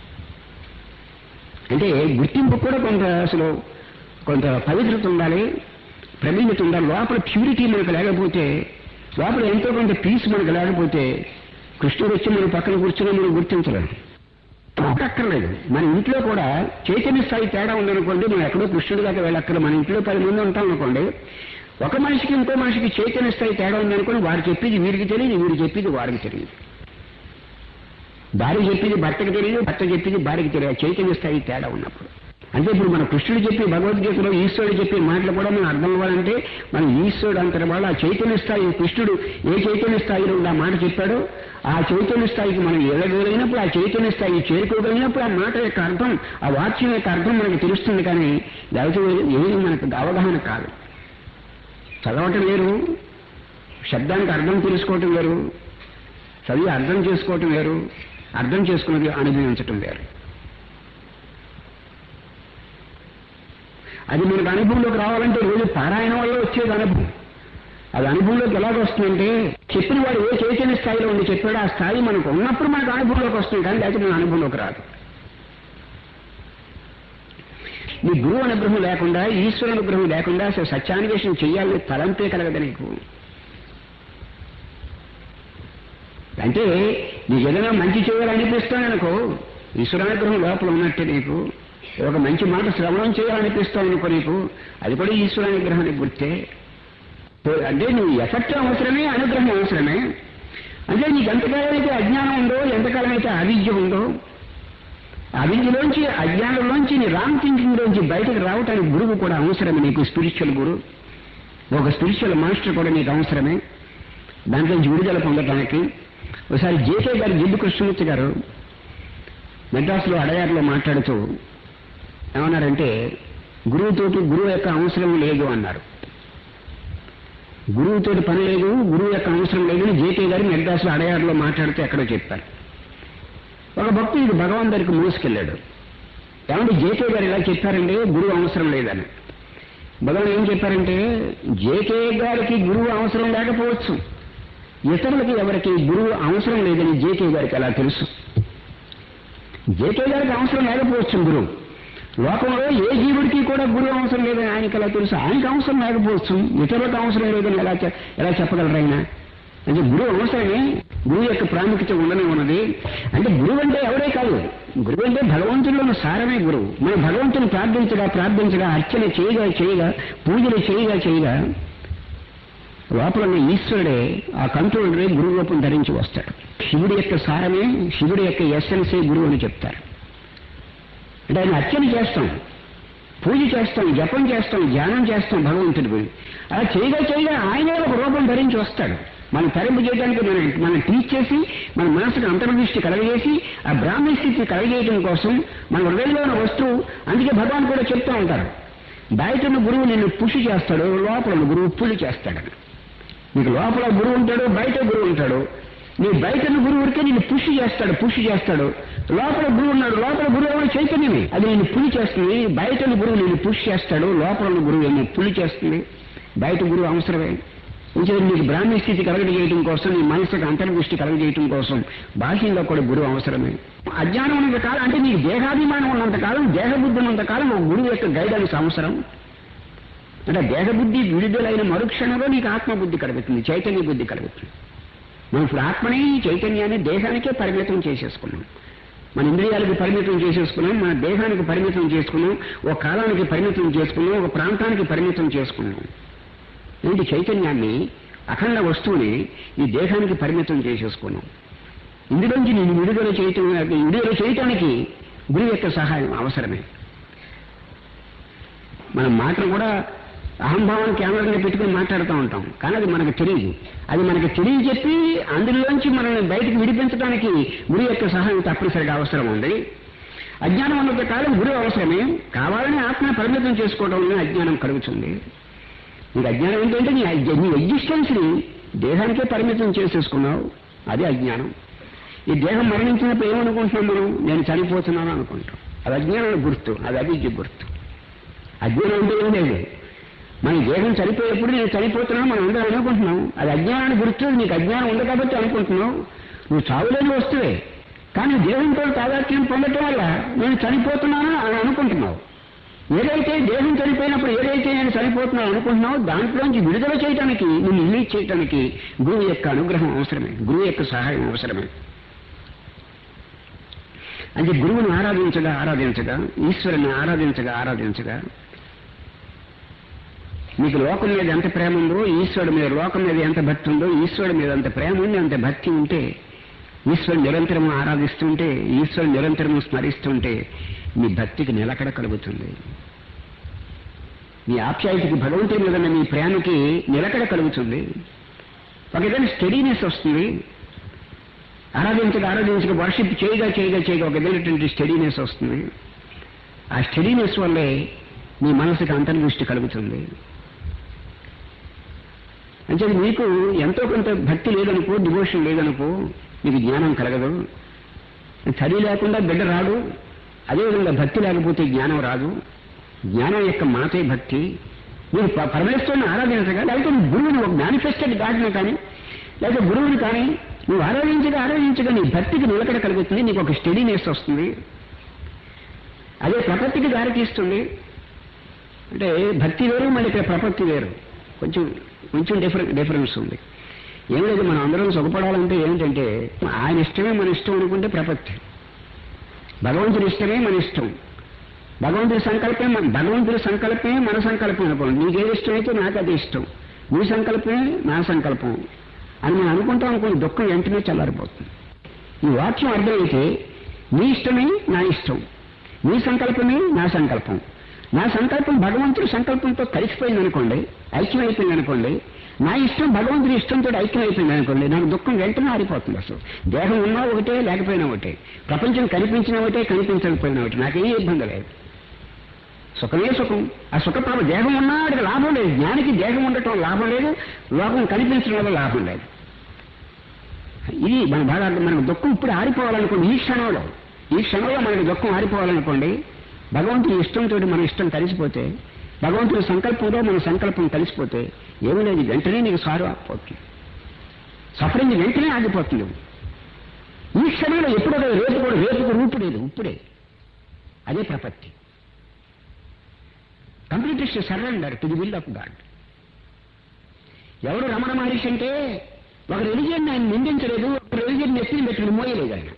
అంటే గుర్తింపు కూడా కొంత అసలు కొంత పవిత్రత ఉండాలి ప్రవీణత ఉండాలి లోపల ప్యూరిటీ మనకు లేకపోతే లోపల ఎంతో కొంత పీస్ మనకు లేకపోతే కృష్ణుడు వచ్చి మన పక్కన కూర్చొని మనం గుర్తించలేం అక్కర్లేదు మన ఇంట్లో కూడా చైతన్య స్థాయి తేడా ఉందనుకోండి మనం ఎక్కడో కృష్ణుడి దాకా వెళ్ళక్కర్ మన ఇంట్లో పది మంది ఉంటాం అనుకోండి ఒక మనిషికి ఇంకో మనిషికి చైతన్య స్థాయి తేడా ఉందనుకోని వారు చెప్పేది వీరికి తెలియదు వీరు చెప్పేది వారికి తెలియదు భార్య చెప్పింది భర్తకి తెలియదు భర్త చెప్పింది భార్యకి తెలియదు చైతన్య స్థాయి తేడా ఉన్నప్పుడు అంటే ఇప్పుడు మన కృష్ణుడు చెప్పి భగవద్గీతలో ఈశ్వరుడు చెప్పే మాటలు కూడా మనం అర్థం అవ్వాలంటే మన ఈశ్వరుడు అంతటి వాళ్ళు ఆ చైతన్య స్థాయి కృష్ణుడు ఏ చైతన్య స్థాయిలో ఉండి ఆ మాట చెప్పాడో ఆ చైతన్య స్థాయికి మనం ఎదగలిగినప్పుడు ఆ చైతన్య స్థాయి చేరుకోగలిగినప్పుడు ఆ మాట యొక్క అర్థం ఆ వాక్యం యొక్క అర్థం మనకు తెలుస్తుంది కానీ లేకపోతే ఏది మనకు అవగాహన కాదు చదవటం వేరు శబ్దానికి అర్థం తెలుసుకోవటం వేరు చదివి అర్థం చేసుకోవటం వేరు అర్థం చేసుకున్నది అనుభవించటం వేరు అది మనకు అనుభవంలోకి రావాలంటే రోజు పారాయణం వల్ల వచ్చేది అనుభవం అది అనుభవంలోకి ఎలాగ వస్తుందంటే చెప్పిన వాడు ఏ చైతన్య స్థాయిలో ఉండి చెప్పాడో ఆ స్థాయి మనకు ఉన్నప్పుడు మనకు అనుభవంలోకి వస్తుంది కానీ లేకపోతే మన అనుభవంలోకి రాదు నీ గురువు అనుగ్రహం లేకుండా ఈశ్వర అనుగ్రహం లేకుండా అసలు సత్యాన్వేషణ చెయ్యాలని తలంపే కలగదు నీకు అంటే నీకు ఏదైనా మంచి చేయాలనిపిస్తాననుకో ఈశ్వరానుగ్రహం లోపల ఉన్నట్టే నీకు ఒక మంచి మాట శ్రవణం చేయాలనిపిస్తావు అనుకో నీకు అది కూడా ఈశ్వరానుగ్రహానికి గుర్తే అంటే నువ్వు ఎఫెక్ట్ అవసరమే అనుగ్రహం అవసరమే అంటే నీకు ఎంతకాలం అయితే అజ్ఞానం ఉందో ఎంతకాలం అయితే అవిద్య ఉందో అవిద్యలోంచి అజ్ఞానంలోంచి నీ రాంగ్ థింకింగ్ లోంచి బయటకు రావటానికి గురువు కూడా అవసరమే నీకు స్పిరిచువల్ గురు ఒక స్పిరిచువల్ మాస్టర్ కూడా నీకు అవసరమే దాంట్లో విడుదల పొందటానికి ఒకసారి జేకే గారు జిడ్డు కృష్ణమూర్తి గారు మెడ్రాస్లో అడయారులో మాట్లాడుతూ ఏమన్నారంటే గురువుతోటి గురువు యొక్క అవసరం లేదు అన్నారు గురువుతోటి పని లేదు గురువు యొక్క అవసరం లేదని జేకే గారు మెడ్రాస్లో అడయారులో మాట్లాడుతూ ఎక్కడో చెప్పారు ఒక భక్తుడు భగవాన్ దగ్గరికి మోసుకెళ్ళాడు ఏమంటే జేకే గారు ఇలా చెప్పారండి గురువు అవసరం లేదని భగవాన్ ఏం చెప్పారంటే జేకే గారికి గురువు అవసరం లేకపోవచ్చు ఇతరులకి ఎవరికి గురువు అవసరం లేదని జేకే గారికి అలా తెలుసు జేకే గారికి అవసరం లేకపోవచ్చు గురువు లోకంలో ఏ జీవుడికి కూడా గురువు అవసరం లేదని ఆయనకి ఎలా తెలుసు ఆయనకి అవసరం లేకపోవచ్చు ఇతరులకు అవసరం లేదని ఎలా చె- ఎలా చెప్పగలరు ఆయన అంటే గురువు అవసరమే గురువు యొక్క ప్రాముఖ్యత ఉండనే ఉన్నది అంటే గురువు అంటే ఎవరే కాదు గురువు అంటే భగవంతుడిలోని సారమే గురువు మనం భగవంతుని ప్రార్థించగా ప్రార్థించగా అర్చన చేయగా చేయగా పూజలు చేయగా చేయగా లోపల ఉన్న ఈశ్వరుడే ఆ కంట్రోలరే గురువు రూపం ధరించి వస్తాడు శివుడి యొక్క సారమే శివుడి యొక్క ఎస్ఎన్సే గురువు అని చెప్తారు అంటే ఆయన అర్చన చేస్తాం పూజ చేస్తాం జపం చేస్తాం ధ్యానం చేస్తాం భగవంతుడి గురించి అలా చేయగా చేయగా ఆయనే ఒక రూపం ధరించి వస్తాడు మనం తరింపు చేయడానికి మనం మనం టీచ్ చేసి మన మనసుకు అంతర్దృష్టి కలగజేసి ఆ బ్రాహ్మణ స్థితి కలగజేయడం కోసం మన హృదయంలో ఉన్న వస్తువు అందుకే భగవాన్ కూడా చెప్తూ ఉంటారు బయట ఉన్న గురువు నిన్ను పుషి చేస్తాడు లోపల ఉన్న గురువు పులి చేస్తాడు నీకు లోపల గురువు ఉంటాడు బయట గురువు ఉంటాడు నీ బయట ఉన్న గురువు ఊరికే నిన్ను పుష్ చేస్తాడు పుష్ చేస్తాడు లోపల గురువు ఉన్నాడు లోపల గురువు ఎవరు చైతన్యమే అది నేను పులి చేస్తుంది బయట ఉన్న గురువు నేను పుష్ చేస్తాడు లోపల ఉన్న గురువు ఏమో పులి చేస్తుంది బయట గురువు అవసరమే ఇంకే నీకు బ్రాహ్మీ స్థితి కలగజేయడం కోసం నీ మనసుకు అంతర్దృష్టి కలగజేయడం కోసం బాహ్యంలో కూడా గురువు అవసరమే అజ్ఞానం ఉన్నంత కాలం అంటే నీకు దేహాభిమానం ఉన్నంత కాలం దేహబుద్ధి ఉన్నంత కాలం ఒక గురువు యొక్క గైడెన్స్ అవసరం అంటే దేహబుద్ధి విడుదలైన మరుక్షణంలో నీకు ఆత్మబుద్ధి కలుగుతుంది చైతన్య బుద్ధి కలుగుతుంది మనం ఇప్పుడు ఆత్మని చైతన్యాన్ని దేహానికే పరిమితం చేసేసుకున్నాం మన ఇంద్రియాలకు పరిమితం చేసేసుకున్నాం మన దేహానికి పరిమితం చేసుకున్నాం ఒక కాలానికి పరిమితం చేసుకున్నాం ఒక ప్రాంతానికి పరిమితం చేసుకున్నాం ఏంటి చైతన్యాన్ని అఖండ వస్తువుని ఈ దేహానికి పరిమితం చేసేసుకున్నాం ఇందులోంచి నేను విడుదల చేయటం విడుదల చేయటానికి గురువు యొక్క సహాయం అవసరమే మన మాటలు కూడా అహంభావాన్ని కేంద్రంగా పెట్టుకుని మాట్లాడుతూ ఉంటాం కానీ అది మనకు తెలియదు అది మనకు తెలియజెప్పి అందులోంచి మనల్ని బయటకు విడిపించడానికి గురి యొక్క సహాయం తప్పనిసరిగా అవసరం ఉంది అజ్ఞానం ఉన్నంత కాలం గురువు అవసరమే కావాలని ఆత్మను పరిమితం చేసుకోవడం వల్ల అజ్ఞానం కలుగుతుంది నీకు అజ్ఞానం ఏంటంటే నీ అజ్ఞ- నీ ఎగ్జిస్టెన్స్ని దేహానికే పరిమితం చేసేసుకున్నావు అదే అజ్ఞానం ఈ దేహం మరణించినప్పుడు ఏమనుకుంటున్నాం మనం నేను చనిపోతున్నాను అనుకుంటాం అది అజ్ఞానం గుర్తు అది అవిద్య గుర్తు అజ్ఞానం అంటే ఏం లేదు మన దేహం చనిపోయేప్పుడు నేను చనిపోతున్నాను మనం అందరం అనుకుంటున్నాం అది అజ్ఞానాన్ని గుర్తు నీకు అజ్ఞానం ఉంది కాబట్టి అనుకుంటున్నావు నువ్వు చావులేని వస్తువే కానీ దేహంతో తాదాత్మ్యం పొందటం వల్ల నేను చనిపోతున్నాను అని అనుకుంటున్నావు ఏదైతే దేహం చనిపోయినప్పుడు ఏదైతే నేను చనిపోతున్నాను అనుకుంటున్నావు దాంట్లోంచి విడుదల చేయడానికి నిన్ను రిలీజ్ చేయడానికి గురువు యొక్క అనుగ్రహం అవసరమే గురువు యొక్క సహాయం అవసరమే అంటే గురువుని ఆరాధించగా ఆరాధించగా ఈశ్వరుని ఆరాధించగా ఆరాధించగా మీకు లోకం మీద ఎంత ప్రేమ ఉందో ఈశ్వరుడు మీద లోకం మీద ఎంత భక్తి ఉందో ఈశ్వరుడు మీద అంత ప్రేమ ఉంది అంత భక్తి ఉంటే ఈశ్వరుడు నిరంతరం ఆరాధిస్తుంటే ఈశ్వరుడు నిరంతరం స్మరిస్తుంటే మీ భక్తికి నిలకడ కలుగుతుంది మీ ఆప్యాయతకి భగవంతుడి మీద ఉన్న మీ ప్రేమకి నిలకడ కలుగుతుంది ఒక విధంగా స్టడీనెస్ వస్తుంది ఆరాధించగా ఆరాధించగా వర్షిప్ చేయగా చేయగా చేయగా ఒక విధమైనటువంటి స్టడీనెస్ వస్తుంది ఆ స్టడీనెస్ వల్లే మీ మనసుకి అంతర్దృష్టి కలుగుతుంది అంటే మీకు ఎంతో కొంత భక్తి లేదనుకో డివోషన్ లేదనుకో మీకు జ్ఞానం కలగదు చదివి లేకుండా బిడ్డ రాదు అదేవిధంగా భక్తి లేకపోతే జ్ఞానం రాదు జ్ఞానం యొక్క మాతే భక్తి మీరు ప- పరమేశ్వరుని ఆరాధించగా లేకపోతే నీ గురువుని ఒక మేనిఫెస్టెడ్ గాడ్ని కానీ లేకపోతే గురువుని కానీ నువ్వు ఆరాధించగా ఆరాధించగా నీ భక్తికి నిలకడ కలుగుతుంది నీకు ఒక స్టడీనెస్ వస్తుంది అదే ప్రపత్తికి దారితీస్తుంది అంటే భక్తి వేరు మళ్ళీ ఇక్కడ ప్రపత్తి వేరు కొంచెం కొంచెం డిఫరెన్ డిఫరెన్స్ ఉంది ఏం లేదు మనం అందరం సుఖపడాలంటే ఏంటంటే ఆయన ఇష్టమే మన ఇష్టం అనుకుంటే ప్రపత్తి భగవంతుడి ఇష్టమే మన ఇష్టం భగవంతుడి సంకల్పమే మన భగవంతుడి సంకల్పమే మన సంకల్పం అనుకోండి నీకేది ఇష్టమైతే నాకు అది ఇష్టం నీ సంకల్పమే నా సంకల్పం అని మనం అనుకుంటాం అనుకోండి దుఃఖం వెంటనే చల్లారిపోతుంది ఈ వాక్యం అర్థమైతే నీ ఇష్టమే నా ఇష్టం నీ సంకల్పమే నా సంకల్పం నా సంకల్పం భగవంతుడి సంకల్పంతో కలిసిపోయింది అనుకోండి ఐక్యమైపోయింది అనుకోండి నా ఇష్టం భగవంతుడి ఇష్టంతో ఐక్యమైపోయింది అనుకోండి నాకు దుఃఖం వెంటనే ఆరిపోతుంది అసలు దేహం ఉన్నా ఒకటే లేకపోయినా ఒకటే ప్రపంచం కనిపించినా ఒకటే కనిపించకపోయినా ఒకటి నాకేం ఇబ్బంది లేదు సుఖమే సుఖం ఆ సుఖప్రభ దేహం ఉన్నా వాడికి లాభం లేదు జ్ఞానికి దేహం ఉండటం లాభం లేదు లోకం కనిపించడం వల్ల లాభం లేదు ఇది మన బాగా అర్థం. మనకు దుఃఖం ఇప్పుడు ఆరిపోవాలనుకోండి ఈ క్షణంలో ఈ క్షణంలో మనకి దుఃఖం ఆరిపోవాలనుకోండి భగవంతుని ఇష్టంతో మన ఇష్టం కలిసిపోతే భగవంతుని సంకల్పంలో మన సంకల్పం కలిసిపోతే ఏమీ లేదు వెంటనే నీకు సారు ఆగిపోతుంది సఫరింగ్ వెంటనే ఆగిపోతుంది ఈ క్షణంలో ఎప్పుడో కాదు, రేపు కూడా రేపుకు రూపు లేదు ఇప్పుడే అదే ప్రపత్తి complete is surrender to the will of God ఎవరు రమణ మహర్షి అంటే ఒక రిలీజియన్ ఆయన నిందించలేదు ఒక రిలీజియన్ నెత్తిని పెట్టుకుని మోయలేదు ఆయన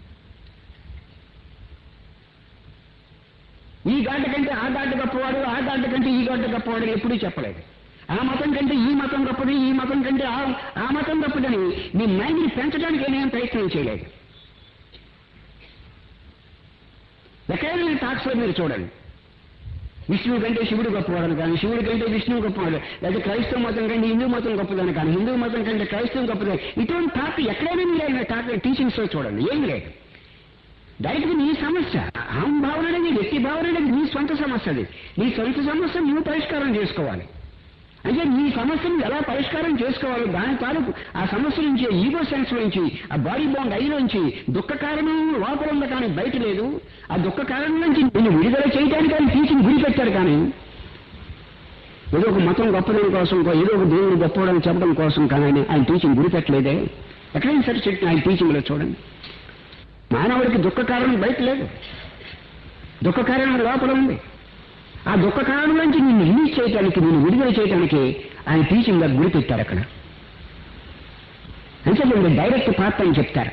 ఈ గాడ్డ కంటే ఆ గాడ్డ గొప్పవాడు ఆ గాడ్డ కంటే ఈ గాడ్డ గొప్పవాడు అని ఎప్పుడూ చెప్పలేదు ఆ మతం కంటే ఈ మతం గొప్పది ఈ మతం కంటే ఆ ఆ మతం గొప్పదని మీ మైండ్ని పెంచడానికి ఏమేం ప్రయత్నం చేయలేదు ఎక్కడైనా టాక్స్ లో మీరు చూడండి విష్ణువు కంటే శివుడు గొప్పవాడని కానీ శివుడి కంటే విష్ణువు గొప్పవాడు లేదా క్రైస్తవ మతం కంటే హిందూ మతం గొప్పదని కానీ హిందూ మతం కంటే క్రైస్తవం గొప్పదని ఇటువంటి టాక్ ఎక్కడైనా మీరు ఆయన టాక్ టీచింగ్స్ లో చూడండి ఏం లేదు డైరెక్ట్ నీ సమస్య అహం భావన అనేది వ్యక్తి భావన అనేది నీ సొంత సమస్య అది నీ సొంత సమస్య నువ్వు పరిష్కారం చేసుకోవాలి అంటే ఈ సమస్యను ఎలా పరిష్కారం చేసుకోవాలి దాని తాలూకు ఆ సమస్య నుంచి ఈగో సెన్స్ నుంచి ఆ బాడీ బాండ్ ఐలోంచి దుఃఖ కారణం లోపల ఉంది కానీ బయట లేదు ఆ దుఃఖ కారణం నుంచి నిన్ను విడుదల చేయడానికి ఆయన టీచింగ్ గురి పెట్టారు కానీ ఏదో ఒక మతం గొప్పదనం కోసం ఏదో ఒక దేవుడు గొప్పవడం చెప్పడం కోసం కానీ ఆయన ఆయన టీచింగ్ గురి పెట్టలేదే ఎక్కడైనా సరే చెట్టు ఆయన టీచింగ్లో చూడండి మానవుడికి దుఃఖ కారణం బయట లేదు దుఃఖ కారణం లోపల ఉంది ఆ దుఃఖ కారణం నుంచి నిన్ను రిలీజ్ చేయడానికి నిన్ను విడుదల చేయడానికి ఆయన టీచింగ్ గురి పెట్టారు అక్కడ అంటే మీరు డైరెక్ట్ పాత్ర అని చెప్తారు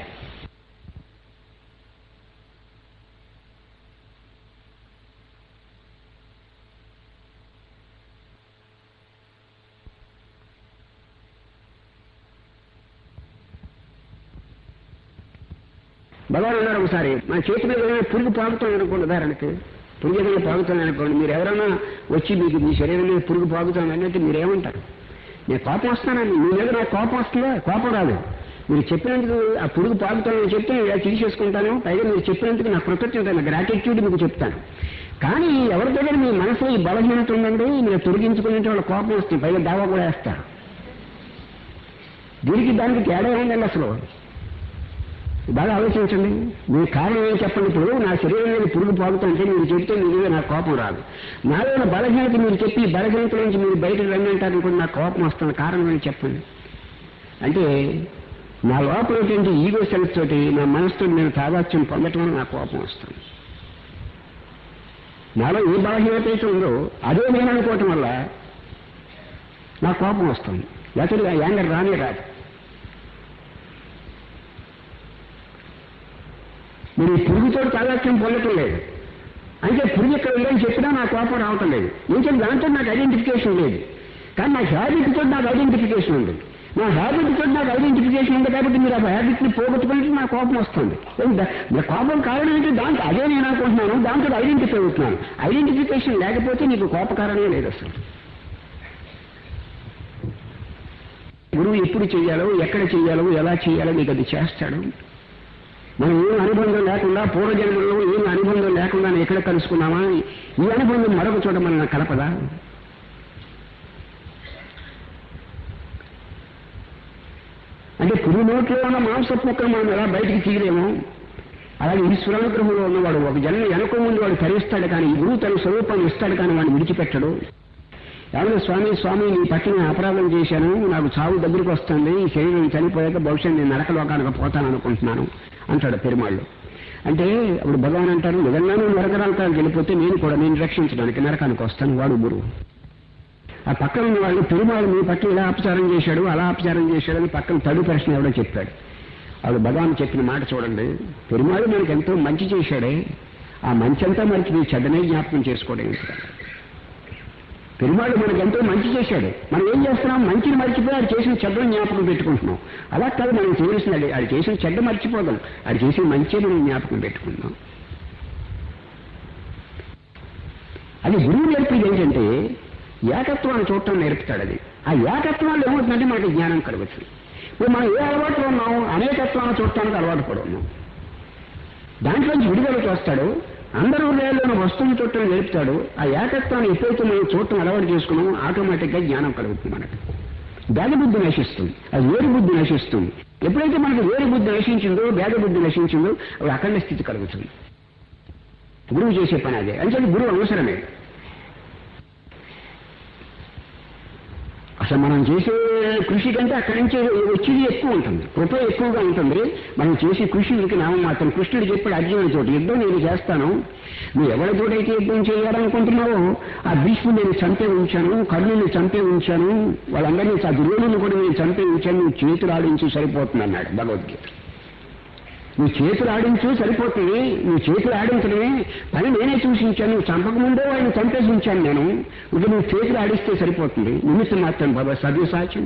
భగవాన్ అన్నారు ఒకసారి మా చేతి మీద ఏదైనా పురుగు పాకుతుంది అనుకోండి ఉదాహరణకి పురుగు ఏదైనా పాకుతుంది అనుకోండి మీరు ఎవరైనా వచ్చి మీకు మీ శరీరం మీద పురుగు పాకుతుంది అన్నట్టు మీరేమంటారు నేను కోపం వస్తానండి మీ మీద నాకు కోపం వస్తుందా కోపం రాదు మీరు చెప్పినందుకు ఆ పురుగు పాకుతానని చెప్తే నేను ఇలా తీసేసుకుంటాను పైగా మీరు చెప్పినందుకు నా కృతజ్ఞత నా గ్రాటిట్యూడ్ మీకు చెప్తాను కానీ ఎవరి దగ్గర మీ మనసులో ఈ బలహీనత ఉందండి మీరు తొలగించుకునే వాళ్ళ కోపం వస్తుంది పైగా దావా కూడా వేస్తారు దీనికి దానికి తేడా ఉందండి అసలు బాగా ఆలోచించండి మీ కారణం ఏం చెప్పండి ఇప్పుడు నా శరీరం మీద పురుగు పాగుతుంటే మీరు చెప్తే మీ మీద నాకు కోపం రాదు నాలో ఉన్న బలహీనత మీరు చెప్పి ఈ బలహీనత నుంచి మీరు బయటకు రండి అంటారు అనుకోండి నాకు కోపం వస్తుంది కారణం ఏంటి చెప్పండి అంటే నా లోపల ఉన్నటువంటి ఈగో సెన్స్ తోటి నా మనసుతో నేను తాదాత్యం పొందటం వల్ల నాకు కోపం వస్తుంది నాలో ఏ బలహీనత అయితే ఉందో అదే నేను అనుకోవటం వల్ల నాకు కోపం వస్తుంది లేకపోతే యాంగర్ రానే రాదు మీరు ఈ పురుగుతో తాదాత్యం పొందటం లేదు అయితే పురుగు ఇక్కడ ఉందని చెప్పినా నా కోపం రావటం లేదు ఇంకే దాంతో నాకు ఐడెంటిఫికేషన్ లేదు కానీ నా హ్యాబిట్ తోటి నాకు ఐడెంటిఫికేషన్ ఉంది నా హ్యాబిట్ తోటి నాకు ఐడెంటిఫికేషన్ ఉంది కాబట్టి మీరు ఆ హ్యాబిట్ ని పోగొట్టుకుంటే నాకు కోపం వస్తుంది నా కోపం కారణం ఏంటి దాంట్లో అదే నేను అనుకుంటున్నాను దాంతో ఐడెంటిఫై అవుతున్నాను ఐడెంటిఫికేషన్ లేకపోతే నీకు కోప కారణమే లేదు అసలు గురువు ఎప్పుడు చెయ్యాలో ఎక్కడ చెయ్యాలో ఎలా చెయ్యాలో నీకు అది చేస్తాడు మనం ఏం అనుబంధం లేకుండా పూర్వజన్మలో ఏం అనుబంధం లేకుండా ఎక్కడ కలుసుకున్నామా ఈ అనుబంధం మరొక చోట మన కలపదా అంటే పురుగు నోట్లో ఉన్న మాంసపు ముక్కలు మనం ఎలా బయటికి తీయలేము అలాగే ఈశ్వరానుగ్రహంలో ఉన్నవాడు ఒక జన్మ వెనక ముందు వాడు తరిస్తాడు కానీ ఈ గురువు తన స్వరూపాన్ని ఇస్తాడు కానీ వాడిని విడిచిపెట్టడు ఎవరు స్వామి స్వామి నీ పట్టిన అపరాధం చేశాను నాకు చావు దగ్గరికి వస్తుంది ఈ శరీరం చనిపోయాక భవిష్యత్ నేను నరకలోకానికి పోతాను అనుకుంటున్నాను అంటాడు పెరుమాళ్ళు అంటే అప్పుడు భగవాన్ అంటారు నిజంగా నువ్వు నరకరాలకానికి వెళ్ళిపోతే నేను కూడా నేను రక్షించడానికి నరకానికి వస్తాను వాడు గురువు ఆ పక్కన ఉన్న వాళ్ళు పెరుమాళ్ళు మీ పట్ల ఇలా అపచారం చేశాడు అలా అపచారం చేశాడు అని పక్కన తడు ప్రశ్న ఎవడో చెప్పాడు అప్పుడు భగవాన్ చెప్పిన మాట చూడండి పెరుమాళ్ళు మనకి ఎంతో మంచి చేశాడే ఆ మంచి అంతా మనకి నీ చెడ్డనే జ్ఞాపకం చేసుకోవడం ఎందుకని పెరుమాళ్ళు మనకు ఎంతో మంచి చేశాడు మనం ఏం చేస్తున్నాం మంచిని మర్చిపోయి ఆడు చేసిన చెడ్డను జ్ఞాపకం పెట్టుకుంటున్నాం అలా కాదు మనం చేయవలసింది ఆడు చేసిన చెడ్డ మర్చిపోదాం ఆడు చేసిన మంచి మనం జ్ఞాపకం పెట్టుకుందాం అది గురువు నేర్పేది ఏంటంటే ఏకత్వాన్ని చూడటం నేర్పుతాడు అది ఆ ఏకత్వాలు ఏమవుతుందంటే మనకి జ్ఞానం కలగచ్చు ఇప్పుడు మనం ఏ అలవాటు ఉన్నాం అనేకత్వాన్ని చూడటానికి అలవాటు పడి ఉన్నాం దాంట్లోంచి విడుదల చూస్తాడు అందరూ హృదయాల్లోని వస్తువుని చూడటం నేర్పుతాడు ఆ ఏకత్వాన్ని ఎప్పుడైతే మనం చూడటం అలవాటు చేసుకున్నామో ఆటోమేటిక్గా జ్ఞానం కలుగుతుంది మనకి భేద బుద్ధి నశిస్తుంది అది వేరు బుద్ధి నశిస్తుంది ఎప్పుడైతే మనకు వేరు బుద్ధి నశించిందో భేద బుద్ధి నశించిందో అప్పుడు అఖండ స్థితి కలుగుతుంది గురువు చేసే పని అదే అంటే గురువు అవసరమే అసలు మనం చేసే కృషి కంటే అక్కడి నుంచి వచ్చేది ఎక్కువ ఉంటుంది కృప ఎక్కువగా ఉంటుంది మనం చేసే కృషికి నామం మాత్రం కృష్ణుడు చెప్పాడు అర్జునుడి తోటి యుద్ధం నేను చేస్తాను నువ్వు ఎవరితోటైతే యుద్ధం చేయాలనుకుంటున్నావో ఆ భీష్ముడు నేను చంపే ఉంచాను కర్ణుని చంపే ఉంచాను వాళ్ళందరినీ ఆ దుర్యోధను కూడా నేను చంపే ఉంచాను నువ్వు చేతులు ఆడించి సరిపోతుంది అన్నాడు భగవద్గీత నువ్వు చేతులు ఆడించు సరిపోతుంది నువ్వు చేతులు ఆడించడమే పని నేనే చూసి ఉంచాను నువ్వు చంపకముందే వాడిని చంపేసి ఉంచాను నేను ఇక నువ్వు చేతులు ఆడిస్తే సరిపోతుంది నిమిత్తం మాత్రం బాబా సవ్య సాక్ష్యం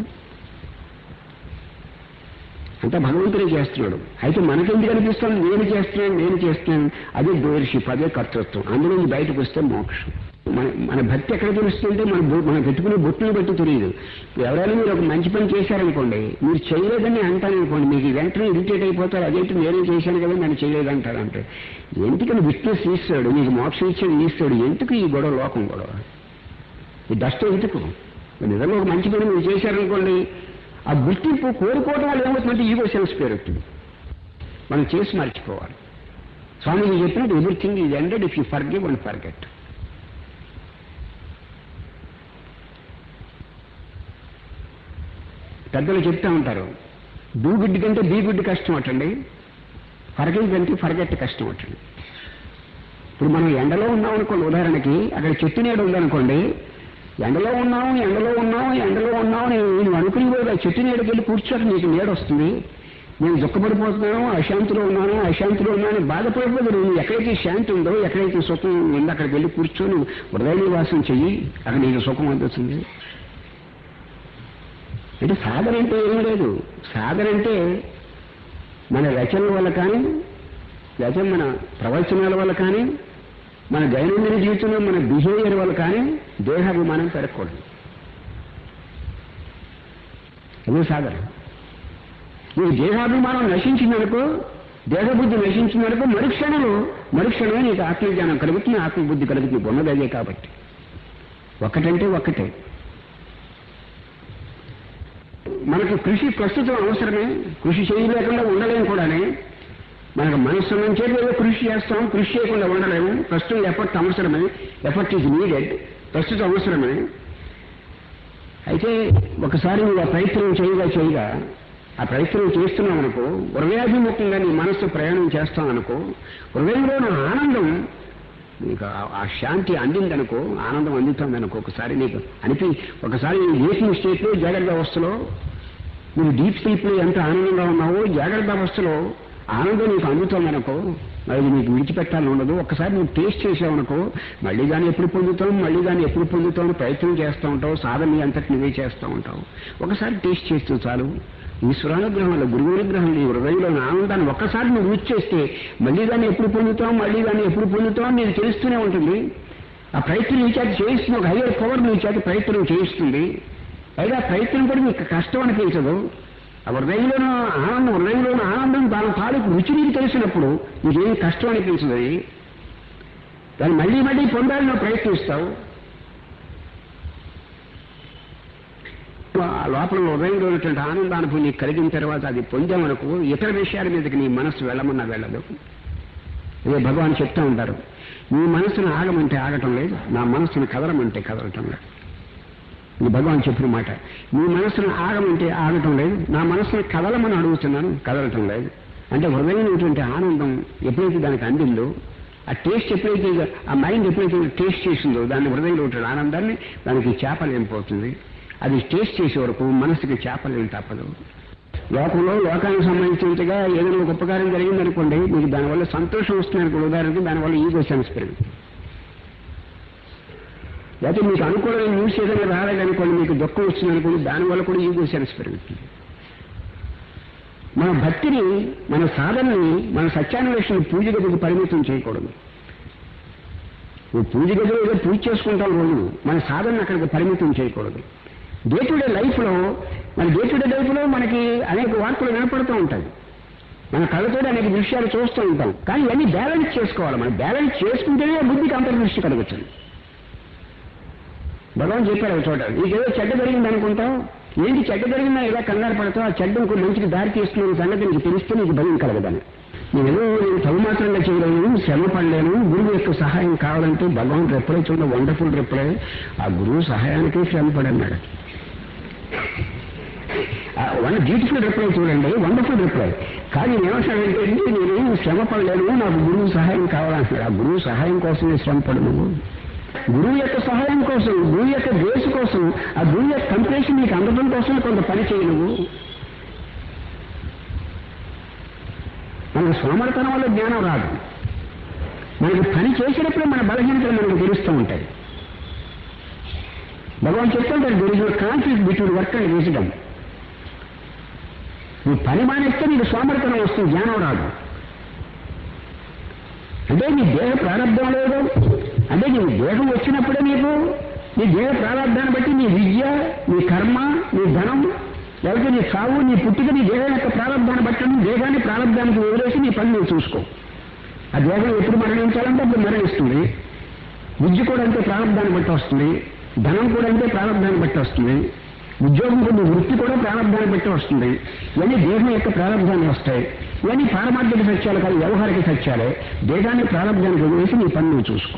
అంతా భగవంతుడే చేస్తున్నాడు అయితే మనకెందుకు అనిపిస్తుంది నేను చేస్తున్నాను నేను చేస్తున్నాను అదే డోర్షిప్ అదే కర్తృత్వం అందులో నుంచి బయటకు వస్తే మోక్షం మన మన భక్తి ఎక్కడ తెలుస్తుంటే మన బొ- మనం పెట్టుకునే బొట్టుని బట్టి తెలియదు ఎవరైనా మీరు ఒక మంచి పని చేశారనుకోండి మీరు చేయలేదని అంటాను అనుకోండి మీకు వెంటనే ఇరిటేట్ అయిపోతారు అదైతే నేనే చేశాను కదా నన్ను చేయలేదంటారు అంటే ఎందుకని విట్నెస్ ఈస్తాడు మీకు మోక్షం ఇచ్చాడు ఈస్తాడు ఎందుకు ఈ గొడవ లోకం గొడవ ఈ డస్ట్ ఎందుకు నిజంగా ఒక మంచి పని మీరు చేశారనుకోండి ఆ గుర్తింపు కోరుకోవడం వల్ల ఏమవుతుందంటే ఈగో సెన్స్ పెరుగుతుంది మనం చేసి మర్చిపోవాలి స్వామీజీ చెప్పినట్టు everything is ended if you forgive and forget పెద్దలు చెప్తా ఉంటారు డూ గుడ్ కంటే బీ గుడ్ కష్టం అటండి ఫర్గెట్ కంటే ఫర్గెట్ కష్టం అటండి ఇప్పుడు మనం ఎండలో ఉన్నాం అనుకోండి ఉదాహరణకి అక్కడ చెట్టు నీడ ఉందనుకోండి ఎండలో ఉన్నాం ఎండలో ఉన్నాం ఎండలో ఉన్నాం అని నేను అనుకుని పోయి ఆ చెట్టు నీడకి వెళ్ళి కూర్చోక నీకు నీడ వస్తుంది నేను దుఃఖపడిపోతున్నాను అశాంతిలో ఉన్నాను అశాంతిలో ఉన్నాను బాధపడిపోదు నువ్వు ఎక్కడైతే శాంతి ఉందో ఎక్కడైతే సుఖం ఉందో అక్కడికి వెళ్ళి కూర్చొని హృదయ నివాసం చెయ్యి అక్కడ నీకు సుఖం అందుతుంది అంటే సాధన అంటే ఏం లేదు సాధన అంటే మన రచనల వల్ల కానీ లేకపోతే మన ప్రవచనాల వల్ల కానీ మన దైనందిన జీవితంలో మన బిహేవియర్ వల్ల కానీ దేహాభిమానం పెరగకూడదు అదే సాధన నీకు దేహాభిమానం నశించిందనుకో దేహబుద్ధి నశించిందనుకో మరుక్షణంలో మరుక్షణమే నీకు ఆత్మజ్ఞానం కలుగుతుంది ఆత్మబుద్ధి కలుగుతుంది ఉన్నది అదే కాబట్టి ఒకటంటే ఒక్కటే మనకు కృషి ప్రస్తుతం అవసరమే కృషి చేయలేకుండా ఉండలేము కూడానే మనకు మనస్సు నుంచి ఏదో కృషి చేస్తాం కృషి చేయకుండా ఉండలేము ప్రస్తుతం ఎఫర్ట్ అవసరమే ఎఫర్ట్ ఈజ్ నీడెడ్ ప్రస్తుతం అవసరమే అయితే ఒకసారి నువ్వు ఆ ప్రయత్నం చేయగా చేయగా ఆ ప్రయత్నం చేస్తున్నావు అనుకో హృదయాభిముఖంగా నీ మనస్సు ప్రయాణం చేస్తాం అనుకో హృదయంలో నా ఆనందం నీకు ఆ- ఆ శాంతి అందిందనుకో ఆనందం అందుతుంది అనుకో ఒకసారి నీకు అనిపి ఒకసారి వేసిన స్టేట్లో జాగ్రత్త అవస్థలో నువ్వు డీప్ స్లీప్లో ఎంత ఆనందంగా ఉన్నావో జాగ్రత్త అవస్థలో ఆనందం నీకు అందుతుందనుకో మరి ఇది నీకు విడిచిపెట్టాలని ఉండదు ఒక్కసారి నువ్వు టేస్ట్ చేసావనుకో మళ్ళీ దాన్ని ఎప్పుడు పొందుతాం మళ్ళీ దాన్ని ఎప్పుడు పొందుతాం అని ప్రయత్నం చేస్తూ ఉంటావు సాధన నీ అంతటి నువ్వే చేస్తూ ఉంటావు ఒకసారి టేస్ట్ చేస్తూ చాలు ఈశ్వరానుగ్రహంలో గురువునుగ్రహం నీ హృదయంలో ఆనందాన్ని ఒక్కసారి నువ్వు రుచి చేస్తే మళ్ళీ దాన్ని ఎప్పుడు పొందుతాం మళ్ళీ దాన్ని ఎప్పుడు పొందుతాం అని నీకు తెలుస్తూనే ఉంటుంది ఆ ప్రయత్నం నీ చేత చేయిస్తుంది ఒక హయ్యర్ పవర్ నీ చేత ప్రయత్నం చేయిస్తుంది పైగా ప్రయత్నం కూడా నీకు కష్టం అనిపించదు ఆ హృదయంలోనూ ఆనందం హృదయంలోనూ ఆనందం దాని తాలూకు రుచి నీకు తెలిసినప్పుడు నీకేం కష్టం అనిపించదు అది దాన్ని మళ్ళీ మళ్ళీ పొందాలని నువ్వు ప్రయత్నిస్తావు ఆ లోపల హృదయంలో ఉన్నటువంటి ఆనందానుభవం నీకు కలిగిన తర్వాత అది పొందామనుకో ఇతర విషయాల మీదకి నీ మనస్సు వెళ్ళమన్నా వెళ్ళదు ఇదే భగవాన్ చెప్తా ఉంటారు నీ మనసును ఆగమంటే ఆగటం లేదు నా మనసును కదలమంటే కదలటం లేదు ఇది భగవాన్ చెప్పిన మాట నీ మనసును ఆగమంటే ఆగటం లేదు నా మనసును కదలమని అడుగుతున్నాను కదలటం లేదు అంటే హృదయమైనటువంటి ఆనందం ఎప్పుడైతే దానికి అందిందో ఆ టేస్ట్ ఎప్పుడైతే ఆ మైండ్ ఎప్పుడైతే టేస్ట్ చేసిందో దాని హృదయంలో ఉంటుంది ఆనందాన్ని దానికి చేపలేం పోతుంది అది టేస్ట్ చేసే వరకు మనసుకి చేపలేం తప్పదు లోకంలో లోకానికి సంబంధించినట్టుగా ఏదైనా ఒక ఉపకారం జరిగిందనుకోండి మీకు దానివల్ల సంతోషం వస్తుంది అనుకోండి ఉదాహరణకి దానివల్ల ఈగో సెన్స్ పెరుగుతుంది లేకపోతే మీకు అనుకూలమైన న్యూస్ ఏదైనా రాలేదనుకోండి మీకు దుఃఖం వచ్చిందనుకోండి దానివల్ల కూడా ఈగో సెన్స్ పెరుగుతుంది మన భక్తిని మన సాధనని మన సత్యాన్వేషణ పూజ గదికి పరిమితం చేయకూడదు నువ్వు పూజ గదిలో ఏదో పూజ చేసుకుంటాం రోజు మన సాధన అక్కడికి పరిమితం చేయకూడదు డే టు డే లైఫ్లో మన డే టు డే లైఫ్లో మనకి అనేక వార్తలు వినపడుతూ ఉంటాయి మన కళ్ళతో అనేక దృశ్యాలు చూస్తూ ఉంటాం కానీ ఇవన్నీ బ్యాలెన్స్ చేసుకోవాలి మనం బ్యాలెన్స్ చేసుకుంటేనే బుద్ధికి అంతర్దృష్టి కలుగుతుంది భగవాన్ చెప్పారు ఒక చోట నీకేదో చెడ్డ జరిగింది అనుకుంటావు ఏంటి చెడ్డ జరిగిందా ఇలా కంగారు పడతావు ఆ చెడ్డ ఇంకో మంచికి దారి తీస్తున్న సంగతి నీకు తెలిస్తే నీకు భయం కలగదని నేను ఏదో నేను చదువు మాత్రంగా చేయలేను శ్రమ పడలేను గురువు యొక్క సహాయం కావాలంటే భగవాన్ రెప్పలే చూడ వండర్ఫుల్ రెప్పలే ఆ గురువు సహాయానికి శ్రమ పడన్నాడు వన్ బ్యూటిఫుల్ రిప్లై చూడండి వండర్ఫుల్ రిప్లై కానీ ఏమంటాడంటే నేను శ్రమ పడలేను నాకు గురువు సహాయం కావాలంటున్నాడు ఆ గురువు సహాయం కోసమే శ్రమ పడు నువ్వు గురువు యొక్క సహాయం కోసం గురువు యొక్క గ్రేస్ కోసం ఆ గురువు యొక్క కంప్లేషన్ నీకు అందడం కోసం కొంత పని చేయి నువ్వు మనకు సోమరతనం వల్ల జ్ఞానం రాదు మనకి పని చేసేటప్పుడు మన బలహీనతలు మనకు తెలుస్తూ ఉంటాయి భగవాన్ చెప్తుంటారు there is conflict between work and wisdom నువ్వు పని మానేస్తే నీకు సోమరతనం వస్తుంది జ్ఞానం రాదు అంటే నీ దేహ ప్రారంభం లేదు అంటే నీ దేహం వచ్చినప్పుడే నీకు నీ దేహ ప్రారంభాన్ని బట్టి నీ విద్య నీ కర్మ నీ ధనం లేకపోతే నీ సావు నీ పుట్టిక నీ దేహం యొక్క ప్రారంభాన్ని బట్టి నీ దేహాన్ని ప్రారంభానికి వదిలేసి నీ పని నువ్వు చూసుకో ఆ దేహం ఎప్పుడు మరణించాలంటే అప్పుడు మరణిస్తుంది విద్య కూడా అంతే ప్రారంభాన్ని బట్టి వస్తుంది ధనం కూడా అంటే ప్రారంభాన్ని బట్టి వస్తుంది ఉద్యోగం కూడా వృత్తి కూడా ప్రారంభాన్ని బట్టి వస్తుంది ఇవన్నీ దేహం యొక్క ప్రారంభాన్ని వస్తాయి ఇవన్నీ పారమార్థిక సత్యాలు కాదు వ్యవహారిక సత్యాలే దేహాన్ని ప్రారంభానికి వదిలేసి నీ పని నువ్వు చూసుకో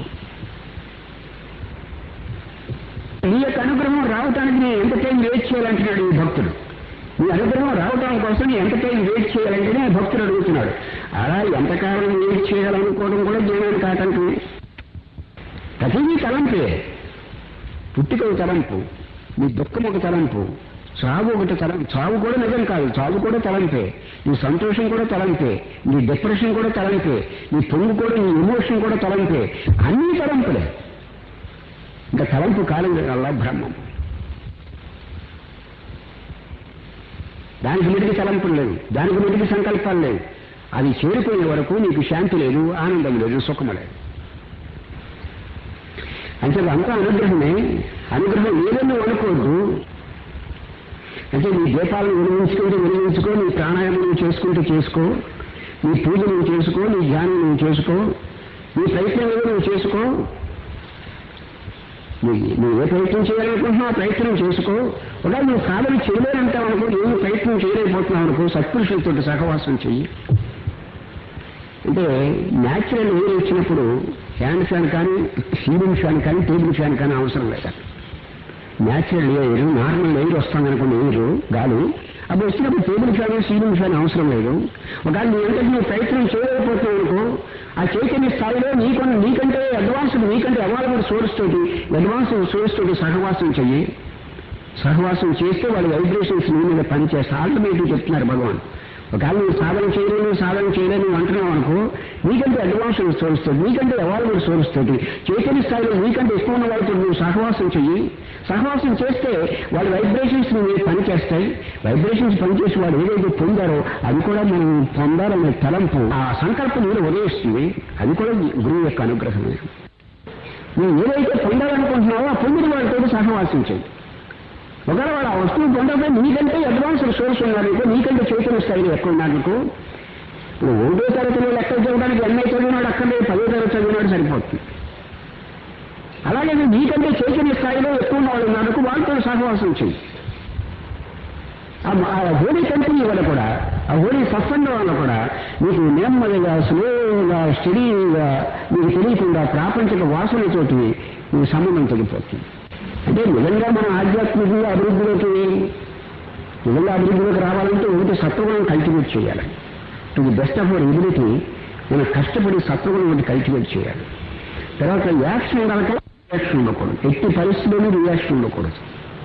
నీ యొక్క అనుగ్రహం రావటానికి నేను ఎంత టైం వెయిట్ చేయాలంటున్నాడు ఈ భక్తుడు నీ అనుగ్రహం రావటం కోసం ఎంత టైం వెయిట్ చేయాలంటే భక్తుడు అడుగుతున్నాడు అలా ఎంతకాలం వెయిట్ చేయాలనుకోవడం కూడా జ్ఞానానికి ఆటంకమే ప్రతిదీ తలంపే పుట్టిక ఒక తలంపు నీ దుఃఖం ఒక తలంపు చావు ఒకటి తలం చావు కూడా నిజం కాదు చావు కూడా తలంపే నీ సంతోషం కూడా తలంపే నీ డిప్రెషన్ కూడా తలంపే నీ పొంగు కూడా నీ ఎమోషన్ కూడా తలంపే అన్నీ తలంపులే ఇంకా తలంపు కాలం వల్ల బ్రహ్మం దానికి మీటికి తలంపులు లేవు దానికి మీటికి సంకల్పాలు లేవు అది చేరిపోయే వరకు నీకు శాంతి లేదు ఆనందం లేదు సుఖం లేదు అంటే అంతా అనుగ్రహమే అనుగ్రహం లేదని నువ్వు అనుకోవద్దు అంటే నీ దీపాలను వెలిగించుకుంటే వెలిగించుకో నీ ప్రాణాయామం నువ్వు చేసుకుంటే చేసుకో నీ పూజ నువ్వు చేసుకో నీ ధ్యానం నువ్వు చేసుకో నీ ప్రయత్నం ఏదో నువ్వు చేసుకో నువ్వు నువ్వు ఏ ప్రయత్నం చేయాలనుకుంటున్నావు ఆ ప్రయత్నం చేసుకో ఒకవేళ నువ్వు సాధన చేయలేనంటావు అనుకో ఏమి ప్రయత్నం చేయలేకపోతున్నావు అనుకో సత్పురుషులతో సహవాసం చెయ్యి అంటే న్యాచురల్ ఎయిర్ వచ్చినప్పుడు హ్యాండ్ ఫ్యాన్ కానీ సీలింగ్ ఫ్యాన్ కానీ టేబుల్ ఫ్యాన్ కానీ అవసరం లేదు న్యాచురల్ ఎయిర్ నార్మల్ ఎయిర్ వస్తుంది అనుకున్న ఎయిర్ గాలి అప్పుడు వచ్చినప్పుడు టేబుల్ ఫ్యాన్ సీలింగ్ ఫ్యాన్ అవసరం లేదు ఒకవేళ నీ అంటే నువ్వు ప్రయత్నం చేయలేకపోతున్నావు అనుకో ఆ చైతన్య స్థాయిలో నీకు నీకంటే అడ్వాన్స్డ్ నీకంటే అవైలబుల్ సోర్స్ తోటి అడ్వాన్స్డ్ సోర్స్ తోటి సహవాసం చెయ్యి సహవాసం చేస్తే వాళ్ళ వైబ్రేషన్స్ నీ మీద పనిచేస్తా ఆల్టర్నేటివ్ చెప్తున్నారు భగవాన్ ఒకవేళ నువ్వు సాధన చేయలేను సాధన చేయలేను అంటున్నావు అనుకో నీకంటే అడ్వాన్స్ సోర్స్ తోటి నీకంటే అవైలబుల్ సోర్స్ తోటి చైతన్య స్థాయిలో నీకంటే ఎక్కువ ఉన్న వాళ్ళతో నువ్వు సహవాసం చెయ్యి సహవాసం చేస్తే వాళ్ళ వైబ్రేషన్స్ నీ మీద పనిచేస్తాయి వైబ్రేషన్స్ పనిచేసి వాళ్ళు ఏదైతే పొందారో అది కూడా మనం పొందాలనే తలంపు ఆ సంకల్పం మీద ఉదయిస్తుంది అది కూడా గురువు యొక్క అనుగ్రహమే నువ్వు ఏదైతే పొందాలనుకుంటున్నావో ఆ పొందిన వాళ్ళతో సహవాసం చేయి ఒకవేళ వాడు ఆ వస్తువు పొందకపోతే నీకంటే అడ్వాన్స్ సోర్స్ ఉన్నాడు నీకంటే చైతన్య స్థాయిలో ఎక్కువ ఉన్నాడు ఇప్పుడు ఒకటో తరగతిలో లెక్కలు చదవడానికి ఎన్నై చదివినాడు అక్కడే పదో తరగతి చదివినాడు సరిపోతుంది అలాగే నువ్వు నీకంటే చైతన్య స్థాయిలో ఎక్కువ ఉన్న వాళ్ళు ఉన్నాడు వాళ్ళతో సహవాసం చెయ్యి ఆ హోలీ కంపెనీ వల్ల కూడా ఆ హోలీ సత్సంగం వల్ల కూడా నీకు నెమ్మదిగా స్లోగా స్టడీగా నీకు తెలియకుండా ప్రాపంచిక వాసనతోటి నీకు సంబంధం తెగిపోతుంది అంటే నిజంగా మనం ఆధ్యాత్మికంగా అభివృద్ధిలోకి నిజంగా అభివృద్ధిలోకి రావాలంటే ఒకటి సత్వగుణం కల్టివేట్ చేయాలి to the best of our ability మనం కష్టపడి సత్వగుణం ఒకటి కల్టివేట్ చేయాలి తర్వాత యాక్షన్ కనుక రియాక్షన్ ఉండకూడదు ఎట్టి పరిస్థితుల్లోనూ రియాక్షన్ ఉండకూడదు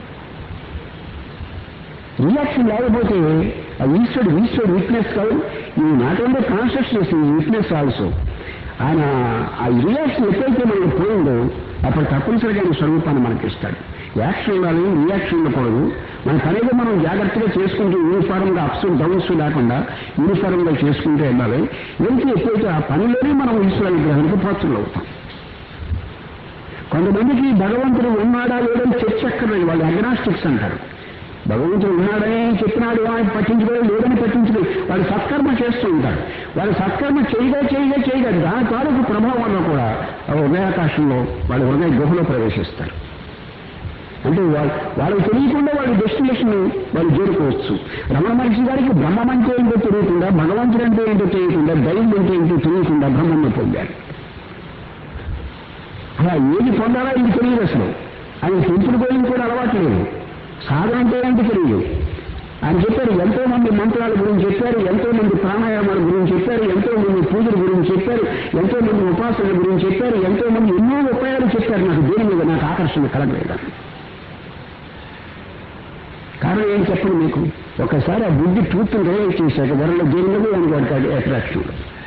రియాక్షన్ లేకపోతే ఆ ఈశ్వరుడు ఈశ్వరుడు వీక్నెస్ కాదు he not only consciousness he witness also ఆయన ఆ రియాక్షన్ ఎప్పుడైతే మనకు పోయిందో అప్పుడు తప్పనిసరిగా ఆయన స్వరూపాన్ని మనకి ఇస్తాడు యాక్షన్ ఉండాలి రియాక్షన్ ఉండకూడదు మన పనిగా మనం జాగ్రత్తగా చేసుకుంటూ యూనిఫామ్ గా అప్స్ డౌన్స్ లేకుండా యూనిఫామ్ గా చేసుకుంటూ వెళ్ళాలి వెళ్తే ఎప్పుడైతే ఆ పనిలోనే మనం ఈశ్వర విగ్రహానికి పాత్రలు అవుతాం కొంతమందికి భగవంతుడు ఉన్నాడా లేదని చర్చ అక్కర్లేదు వాళ్ళు అగ్నాస్టిక్స్ అంటారు భగవంతుడు ఉన్నాడని చెప్పినాడు అని పట్టించుకోలేదు లేదని పట్టించుకోలేదు వాడు సత్కర్మ చేస్తూ ఉంటాడు వాడు సత్కర్మ చేయగా చేయగా చేయగా దాని తాలూకు ప్రభావం వల్ల కూడా ఆ ఉదయాకాశంలో వాడు హృదయ గుహలో ప్రవేశిస్తారు అంటే వాళ్ళు వాళ్ళకి తెలియకుండా వాళ్ళ డెస్టినేషన్ వాళ్ళు చేరుకోవచ్చు రమణ మహర్షి గారికి బ్రహ్మం అంటే ఏంటో తెలియకుండా భగవంతుడు అంటే ఏంటో తెలియకుండా దైవం అంటే ఏంటో తెలియకుండా బ్రహ్మను పొందారు అలా ఏది పొందాలో ఇది తెలియదు అసలు ఆయన టెంపుల్ గోయింగ్ కూడా అలవాటు లేదు సాధన అంటే ఏంటి తెలియదు ఆయన చెప్పారు ఎంతో మంది మంత్రాల గురించి చెప్పారు ఎంతో మంది ప్రాణాయామాల గురించి చెప్పారు ఎంతో మంది పూజల గురించి చెప్పారు ఎంతో మంది ఉపాసనల గురించి చెప్పారు ఎంతో మంది ఎన్నో ఉపాయాలు చెప్పారు నాకు దేని మీద నాకు ఆకర్షణ కలగలేదు కారణం ఏం చెప్పండి మీకు ఒకసారి ఆ బుద్ధి ట్రూత్ని రియలైజ్ చేశాక వరలో దేని మీద దానికి వాడికి అట్రాక్షన్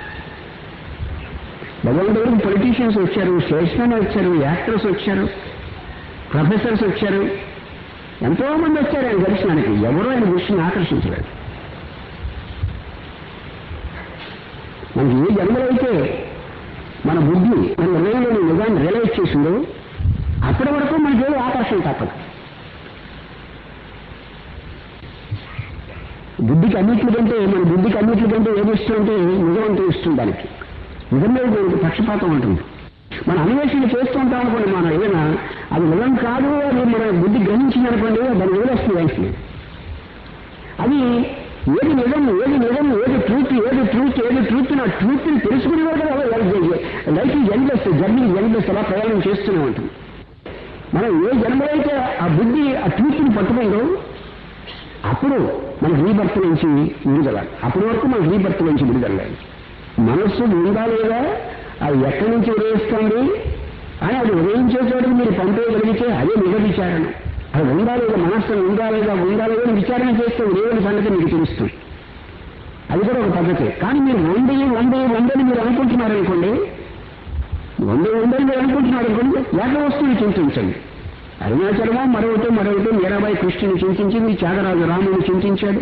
భగవంతుడికి పొలిటీషియన్స్ వచ్చారు స్టేట్స్మెన్ వచ్చారు యాక్టర్స్ వచ్చారు ప్రొఫెసర్స్ వచ్చారు ఎంతో మంది వచ్చారు ఆయన దర్శనానికి ఎవరూ ఆయన దృష్టిని ఆకర్షించలేదు మనకి ఏ జన్మలో అయితే మన బుద్ధి మన హృదయంలోని నిజాన్ని రియలైజ్ చేసిందో అప్పటి వరకు మనకి ఏదో ఆకర్షణ తప్పదు బుద్ధికి అన్నిటికంటే మన బుద్ధికి అన్నిటికంటే ఏది ఇష్టం అంటే నిజం అంటే ఇష్టం దానికి నిజంలో దానికి పక్షపాతం ఉంటుంది మన అన్వేషణ చేస్తూ ఉంటాం అనుకోండి మనం ఏదైనా అది నిజం కాదు అది మన బుద్ధి గ్రహించింది అనుకోండి దాన్ని వదిలేస్తుంది వెంటనే అది ఏది నిజం ఏది నిజం ఏది ట్రూత్ ఏది ట్రూత్ ఏది ట్రూత్ నా ట్రూత్ ని తెలుసుకునే వరకు life is endless journey endless అలా ప్రయాణం చేస్తూనే ఉంటుంది మనం ఏ జన్మలో అయితే ఆ బుద్ధి ఆ ట్రూత్ ని పట్టుకుందో అప్పుడు మనకు రీబర్త్ నుంచి విడుదల అప్పటి వరకు మనకు రీబర్త్ నుంచి విడుదల లేదు మనస్సు ఉందా లేదా అది ఎక్కడి నుంచి ఉదయిస్తుంది అని అది ఉదయించే చోటుకు మీరు పంపేయగలిగితే అదే నిజ విచారణ అది ఉందా లేదా మనస్సు ఉందా లేదా ఉందా లేదా అని విచారణ చేస్తే ఉదయం సంగతి మీకు తెలుస్తుంది అది కూడా ఒక పద్ధతి కానీ మీరు వందే వందే వందని మీరు అనుకుంటున్నారనుకోండి వందే వందని మీరు అనుకుంటున్నారు అనుకోండి ఏక వస్తువుని చింతించండి అరుణాచలమో మరొకటి మరొకటి మీరాబాయి కృష్ణుని చింతించింది త్యాగరాజు రాముని చింతించాడు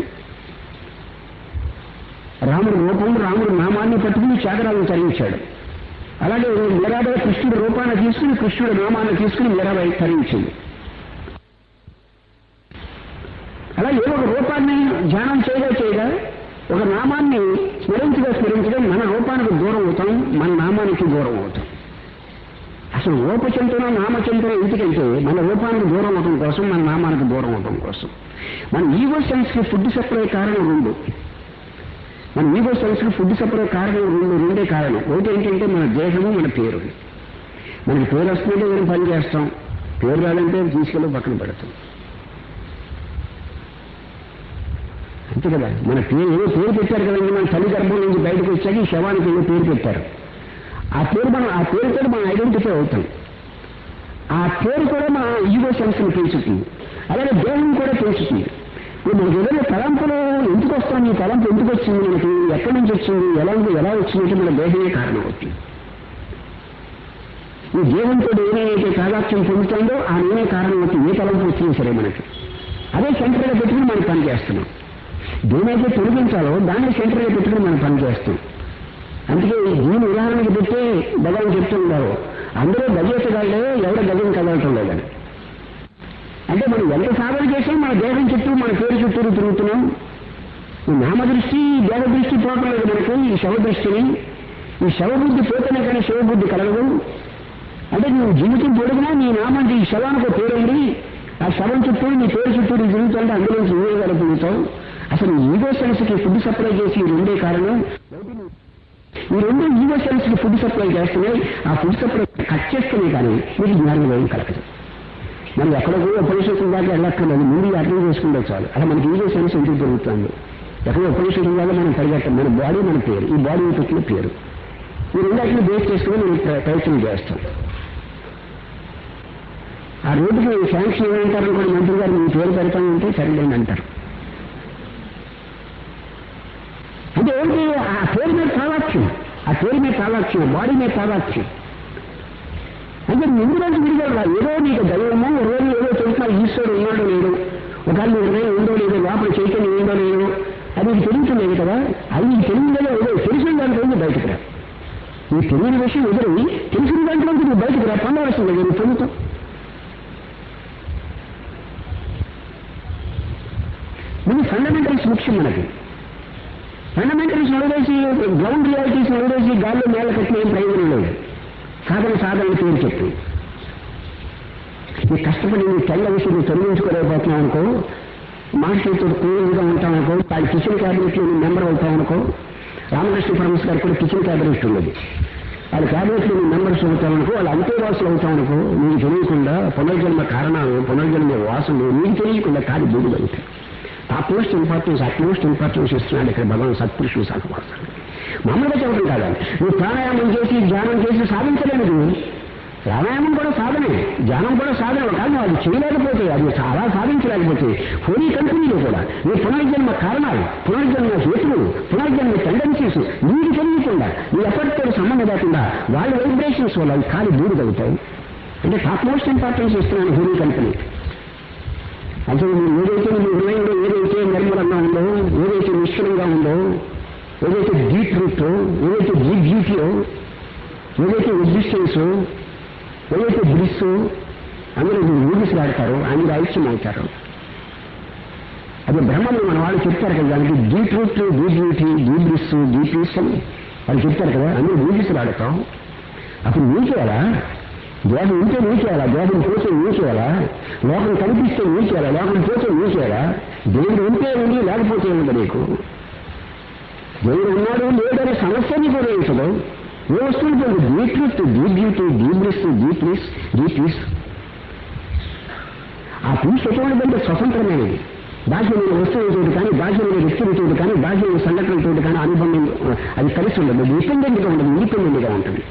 రాముడు రూపం రాముడు నామాన్ని పట్టుకుని త్యాగరాజు తరించాడు అలాగే మీరాబాయి కృష్ణుడి రూపాన్ని తీసుకుని కృష్ణుడి నామాన్ని తీసుకుని మీరాబాయి తరించింది అలా ఏ ఒక రూపాన్ని ధ్యానం చేయగా చేయగా ఒక నామాన్ని స్మరించగా స్మరించగా మన రూపానికి దూరం అవుతాం మన నామానికి దూరం అవుతాం అసలు రూపచింతన నామచింతన ఎందుకంటే మన రూపానికి దూరం అవడం కోసం మన నామానికి దూరం అవడం కోసం మన ఈగో సెన్స్ కి ఫుడ్ సప్లై కారణం రెండు మన ఈగో సెన్స్ కి ఫుడ్ సప్లై కారణం రెండు రెండే కారణం ఒకటి ఏంటంటే మన దేహము మన పేరు మనకి పేరు వస్తుందంటే ఏదైనా పని చేస్తాం పేరు రాదంటే తీసుకెళ్ళి పక్కన పెడతాం అంతే కదా మన పేరు ఏదో పేరు పెట్టారు కదండి మన తల్లి గర్భం నుంచి బయటకు వచ్చాక ఈ శవానికి ఏదో పేరు పెట్టారు ఆ పేరు మనం ఆ పేరుతో మనం ఐడెంటిఫై అవుతాం ఆ పేరు కూడా మన ఈగో సెన్స్ని పెంచుతుంది అలాగే దేహం కూడా పెంచుతుంది ఇప్పుడు మనకి ఏదైనా తలంపులు ఎందుకు వస్తాం ఈ తలంపు ఎందుకు వచ్చింది మనకి ఎక్కడి నుంచి వచ్చింది ఎలా ఎలా వచ్చిందంటే మన దేహమే కారణం అవుతుంది ఈ దేహంతో ఏదైతే కాదాక్ష్యం పొందుతుందో ఆ నేనే కారణం అవుతుంది ఏ తలంపు వచ్చినా సరే మనకి అదే సెంటర్గా పెట్టుకుని మనం పని చేస్తున్నాం దేనైతే తొలగించాలో దాన్ని సెంటర్గా పెట్టుకుని మనం పని చేస్తాం అందుకే దీని ఉదాహరణకి పెట్టి భగవాన్ చెప్తున్నారు అందరూ గజేతగాళ్ళే ఎవడ గజం కదలటం లేదని అంటే మనం ఎంత సాధన చేసినా మన దేహం చుట్టూ మన పేరు చుట్టూరు తిరుగుతున్నాం ఈ నామదృష్టి దేహ దృష్టి పోవటం లేదు మనకు ఈ శవ దృష్టిని ఈ శవబుద్ధి పోతేనే కానీ శివబుద్ధి కలగదు అంటే నువ్వు జీవితం పొడుగునా నీ నామానికి ఈ శవానికి ఒక పేరు ఉంది ఆ శవం చుట్టూ నీ పేరు చుట్టూ నువ్వు తిరుగుతుంటే అందులోంచి నువ్వే గడుపుతావు అసలు ఈగో సెన్స్ కి ఫుడ్ సప్లై చేసి ఈ రెండే కారణం ఈ రెండు ఈగో సెన్స్ కి ఫుడ్ సప్లై చేస్తున్నాయి ఆ ఫుడ్ సప్లై కట్ చేస్తేనే కానీ మీకు జ్ఞానం ఏం కలగదు మనం ఎక్కడికో ఉపనిషత్తుల దాకా వెళ్ళక్కర్లేదు ముందు అర్థం చేసుకుంటే చాలు అలా మనకి ఈగో సెన్స్ ఎందుకు జరుగుతుంది ఎక్కడో ఉపనిషత్తుల దాకా మనం పరిగెత్తాం మన బాడీ మన పేరు ఈ బాడీ పెట్టిన పేరు ఈ రెండాటిని బేస్ చేసుకుని మనం ప్ర- ప్రయత్నం చేస్తాం ఆ రోడ్డుకి శాంక్షన్ ఏమంటారు అనుకోండి మంత్రి గారు మీ పేరు పెడతామంటే సరిలేని అంటారు అంటే ఏంటి ఆ పేరు మీద తాగచ్చు ఆ పేరు మీద తాగచ్చు బాడీ మీద తాగచ్చు అంటే ముందు రోజు విడిగలరా ఏదో నీకు దైవమో రోజు ఏదో తెలుస్తున్నారు ఈశ్వరుడు ఉన్నాడో లేడు ఒకవేళ నీ హృదయం ఉందో లేదో లోపల చైతన్యం ఉందో లేదో అది నీకు తెలుస్తుంది కదా అది నీకు తెలియలేదో ఏదో తెలిసిన దాంట్లో నుంచి బయటకు రా నీకు తెలియని విషయం ఎదురు తెలిసిన దాంట్లో నుంచి నువ్వు బయటకు రా పొందవలసింది నువ్వు పొందుతావు ఇది ఫండమెంటల్స్ ముఖ్యం మనకి ఫండమెంటల్స్ వదిలేసి గ్రౌండ్ రియాలిటీస్ వదిలేసి గాల్లో నేల కట్టిన ఏం ప్రయోజనం లేదు సాధన సాధన పేరు చెప్పి నీ కష్టపడి నీ తెల్ల విషయం నువ్వు తొలగించుకోలేకపోతున్నావు అనుకో మనుషులతో కూలుగా ఉంటాం అనుకో వాడి కిచెన్ క్యాబినెట్ లో మెంబర్ అవుతావు అనుకో రామకృష్ణ పరమస్ గారు కూడా కిచెన్ క్యాబినెట్ ఉన్నది వాళ్ళ క్యాబినెట్ లో మెంబర్స్ అవుతావు అనుకో వాళ్ళు అంతేవాసులు అవుతావు అనుకో నీకు తెలియకుండా పునర్జన్మ కారణాలు పునర్జన్మ వాసులు నీకు తెలియకుండా కాదు బూడిద అవుతాయి అట్మోస్ట్ ఇంపార్టెన్స్ అట్మోస్ట్ ఇంపార్టెన్స్ ఇస్తున్నాడు ఇక్కడ భగవాన్ సత్పురుషులు సహవాసాలు మామూలుగా చెప్పడం కాదండి నువ్వు ప్రాణాయామం చేసి ధ్యానం చేసి సాధించలేనిది ప్రాణాయామం కూడా సాధనే ధ్యానం కూడా సాధన కానీ అది చేయలేకపోతే అది చాలా సాధించలేకపోతే హోలీ కంపెనీలో కూడా నీ పునర్జన్మ కారణాలు పునర్జన్మ హేతువులు పునర్జన్మ టెండెన్సీస్ నీకు తెలియకుండా నీ ఎఫర్ట్తో సంబంధం లేకుండా వాళ్ళ వైబ్రేషన్స్ వల్ల అవి ఖాళీ దూరుదవుతాయి అంటే టాప్ మోస్ట్ ఇంపార్టెన్స్ ఇస్తున్నాను హోలీ కంపెనీ అసలు మీరు ఏదైతే మీ హృదయంలో ఏదైతే నిర్మలంగా ఉందో ఏదైతే నిశ్చలంగా ఉందో ఏదైతే డీప్ రూట్ ఏదైతే డీప్ బ్యూటీయో ఏదైతే ఎగ్జిస్టెన్స్ ఏదైతే బ్రిస్ అందులో మీరు ఊగిసలాడతారో అందులో ఐక్యం అవుతారు అది బ్రహ్మను మన వాళ్ళు చెప్తారు కదా దానికి deep root deep beauty deep bliss deep peace అని వాళ్ళు చెప్తారు కదా అందులో ఊగిసలాడతాం అప్పుడు నీకేలా దేహం ఉంటే నీకేలా దేహం పోతే నీకేలా లోకం కనిపిస్తే నీకేలా లోకం పోతే నీకేలా దేవుడు ఉంటే ఉంది లేకపోతే ఉంది నీకు దేవుడు ఉన్నాడు లేడని సమస్యని కూడా ఏంటో ఏ వస్తుంది the truth the beauty the bliss the peace the peace ఆ పీస్ ఎటువంటిదంటే స్వతంత్రమైనది బాహ్యమైన వస్తువులతో కానీ బాహ్యమైన వ్యక్తులతో కానీ బాహ్యమైన సంఘటనలతో కానీ అనుబంధం అది కలిసి ఉండదు డిపెండెంట్గా ఉండదు ఇండిపెండెంట్గా ఉంటుంది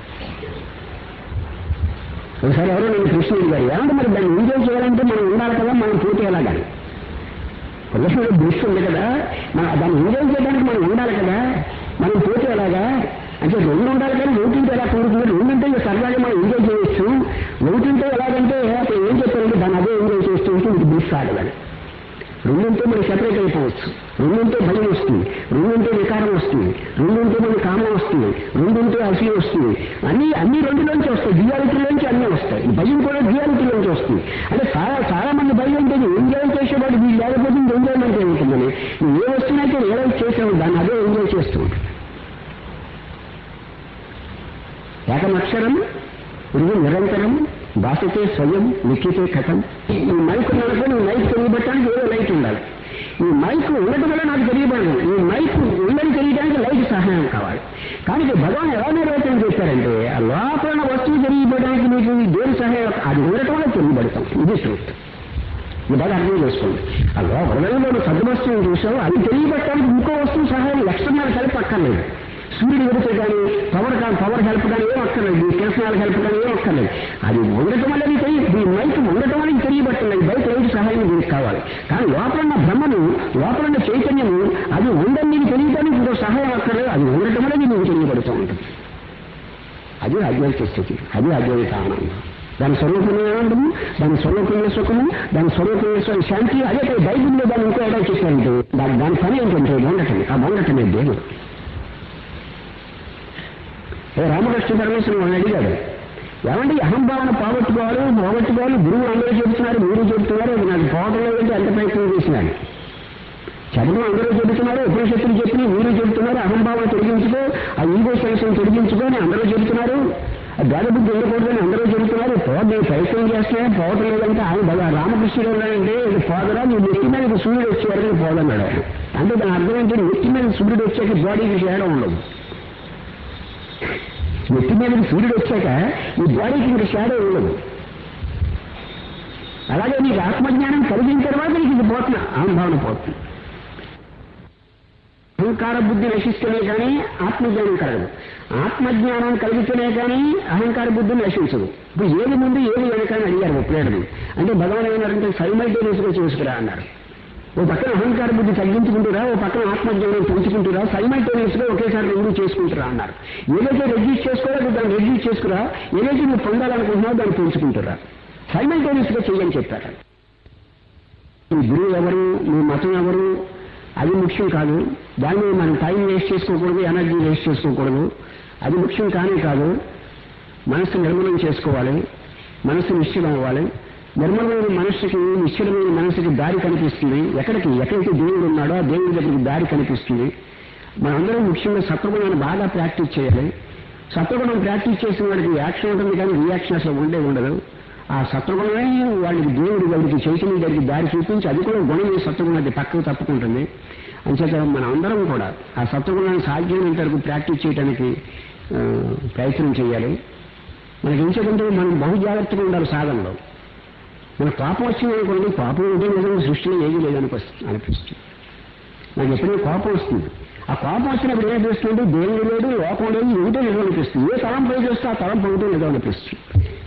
ఒకసారి ఎవరో నేను కృష్ణ గారు ఏమంటే మరి దాన్ని ఎంజాయ్ చేయాలంటే మనం ఉండాలి కదా మనం పోతే ఎలాగా ప్రదర్శనలో దృష్టి ఉంది కదా మన దాన్ని ఎంజాయ్ చేయడానికి మనం ఉండాలి కదా మనం పోతే ఎలాగా అంటే రెండు ఉండాలి కానీ ఒకటింటే ఎలా కోరుతుంది రెండింటే ఇక సరదాగా మనం ఎంజాయ్ చేయొచ్చు ఒకటింటే ఎలాగంటే అప్పుడు ఏం చెప్పారంటే దాన్ని అదే ఎంజాయ్ చేస్తూ ఉంటే ఇది బ్లిస్ ఆగదని రెండింటే మనం సెపరేట్ అయిపోవచ్చు రెండింటే భయం వస్తుంది రెండింటే వికారం వస్తుంది రెండింటే మన కామం వస్తుంది రెండింటే అసలు వస్తుంది అన్ని అన్ని రెండులోంచి వస్తాయి రియాలిటీలోంచి అన్నీ వస్తాయి ఈ భయం కూడా రియాలిటీలోంచి వస్తుంది అంటే చాలా చాలా మంది భయం అంటే ఎంజాయ్ చేసేవాడు వీళ్ళు లేకపోతే ఇంక ఎంజాయ్మెంట్ ఏముంటుందని నువ్వు ఏ వస్తువునైతే రియలైజ్ చేసావు దాన్ని అదే ఎంజాయ్ చేస్తూ ఉంటుంది ఏకమక్షరం ఇది నిరంతరం భాషతే స్వయం లిఖితే కథం ఈ మైక్ ఉన్నప్పుడు నువ్వు మైక్ తెలియబట్టడానికి ఏదో లైట్ ఉండాలి ఈ మైక్ ఉండటం వల్ల నాకు తెలియబడదు ఈ మైక్ ఉందని తెలియడానికి లైట్ సహాయం కావాలి కానీ ఇది భగవాన్ ఎలా నిర్వచనం చేశారంటే ఆ లోపల ఉన్న వస్తువు తెలియబడడానికి నీకు ఈ దేని సహాయం అది ఉండటం వల్ల తెలియబడతాం ఇది ట్రూత్ ఇది బాగా అర్థం చేసుకోండి ఆ హృదయంలో సద్దు వస్తువుని చూసావు అది తెలియబట్టడానికి ఇంకో వస్తువు సహాయం లక్షణాలు కలిపి అక్కర్లేదు సూర్యుడు వెళితే కానీ పవర్ కానీ పవర్ హెల్ప్ కానీ ఏం అక్కర్లేదు ఈ కిరసనాలు హెల్ప్ కానీ ఏం అక్కర్లేదు అది ఉండటం వల్ల నీకు తెలియ ఈ మైక్ ఉండటం వల్ల నీకు తెలియబట్టలేదు బయట లైట్ సహాయం దీనికి కావాలి కానీ లోపల ఉన్న బ్రహ్మను లోపల ఉన్న చైతన్యము అది ఉందని నీకు తెలియడానికి ఇంకో సహాయం అక్కర్లేదు అది ఉండటం వల్ల నీకు తెలియబడుతూ ఉంటుంది అది అద్వైత స్థితి అది అద్వైత ఆనందం దాని స్వరూపమైన ఆనందము దాని స్వరూపమైన సుఖము దాని స్వరూపమైన శాంతి అదే కదా బైబిల్లో దాన్ని ఇంకో ఏదో చెప్పారంటే దాని దాని పని ఏంటంటే వండటమే ఆ వండటమే దేవుడు ఓ రామకృష్ణ పరమేశ్వరం వాళ్ళని అడిగాడు ఏమండి అహంభావన పోగొట్టుకోవాలి పోగొట్టుకోవాలి గురువు అందరూ చెబుతున్నారు మీరు చెబుతున్నారు అది నాకు పోవటం లేదంటే ఎంత ప్రయత్నం చేసినాడు చెప్పడం అందరూ చెబుతున్నారు ఉపనిషత్తులు చెప్పి మీరు చెబుతున్నారు అహంభావం తొలగించుకో ఆ ఈగో సెన్షన్ తొలగించుకో అని అందరూ చెబుతున్నారు ఆ భేదబుద్ధి ఉండకూడదని అందరూ చెబుతున్నారు పోదు నేను ప్రయత్నం చేస్తున్నా పోవటం లేదంటే ఆయన భగ రామకృష్ణుడు ఉన్నాడంటే ఇది పోదరా నీ నెత్తి మీద సూర్యుడు వచ్చేవారని పోదన్నాడు ఆయన. అంటే దాని అర్థం ఏంటి నెత్తి మీద సూర్యుడు వచ్చాక బాడీకి తేడా ఉండదు నెత్తి మీద సూర్యుడు వచ్చాక ఈ బాడీకి ఇంకా షాడో ఉండదు అలాగే నీకు ఆత్మజ్ఞానం కలిగిన తర్వాత నీకు ఇది పోతున్నా అహంభావన పోతుంది అహంకార బుద్ధి నశిస్తేనే కానీ ఆత్మజ్ఞానం కలగదు ఆత్మజ్ఞానం కలిగితేనే కానీ అహంకార బుద్ధి నశించదు ఇప్పుడు ఏది ముందు ఏది వెనక అని అడిగారు ఉపయోగం అంటే భగవాన్ ఏమన్నారంటే సైమల్టేనియస్ గా చేసుకురా అన్నారు ఓ పక్కన అహంకార బుద్ధి తగ్గించుకుంటురా ఓ పక్కన ఆత్మజ్ఞానం పెంచుకుంటురా సైమల్టేనియస్ గా ఒకేసారి రెండు చేసుకుంటురా అన్నారు ఏదైతే రెడ్యూస్ చేసుకోవాలో దాన్ని రెడ్యూస్ చేసుకురా ఏదైతే నువ్వు పొందాలనుకుంటున్నావో దాన్ని పెంచుకుంటురా సైమల్టేనియస్ గా చెయ్యని చెప్పారు నీ గురువు ఎవరు నీ మతం ఎవరు అది ముఖ్యం కాదు దాన్ని మనం టైం వేస్ట్ చేసుకోకూడదు ఎనర్జీ వేస్ట్ చేసుకోకూడదు అది ముఖ్యం కానీ కాదు మనసు నిర్మలం చేసుకోవాలి మనసు నిశ్చలం అవ్వాలి నిర్మలమైన మనస్సుకి నిశ్చలమైన మనసుకి దారి కనిపిస్తుంది ఎక్కడికి ఎక్కడికి దేవుడు ఉన్నాడో ఆ దేవుడి దగ్గరికి దారి కనిపిస్తుంది మనందరం ముఖ్యంగా సత్వగుణాన్ని బాగా ప్రాక్టీస్ చేయాలి సత్వగుణం ప్రాక్టీస్ చేసిన వాడికి యాక్షన్ ఉంటుంది కానీ రియాక్షన్ అసలు ఉండే ఉండదు ఆ సత్వగుణమే వాళ్ళకి దేవుడి వాడికి చైతన్యం దగ్గరికి దారి చూపించి అది కూడా గుణమే సత్వగుణం అది పక్కకు తప్పుకుంటుంది అంచేత మన అందరం కూడా ఆ సత్వగుణాన్ని సాధ్యమైనంత వరకు ప్రాక్టీస్ చేయడానికి ఆ, ప్రయత్నం చేయాలి మనకి ఎంచేదంటే మనం బహు జాగ్రత్తగా ఉండాలి సాధనలో మన కోపం వచ్చింది అనుకోండి కోపం ఉంటే నిజంగా సృష్టిలో ఏది లేదనిపిస్తుంది అనిపిస్తుంది నాకు ఎప్పుడైనా కోపం వస్తుంది ఆ కోపం వచ్చినప్పుడు ఏమనిపిస్తుంది దేవుడు లేడు లోకం లేదు ఏమిటో నిజం అనిపిస్తుంది ఏ తలం పోయి చేస్తే ఆ తలం పోయితే నిజం అనిపిస్తుంది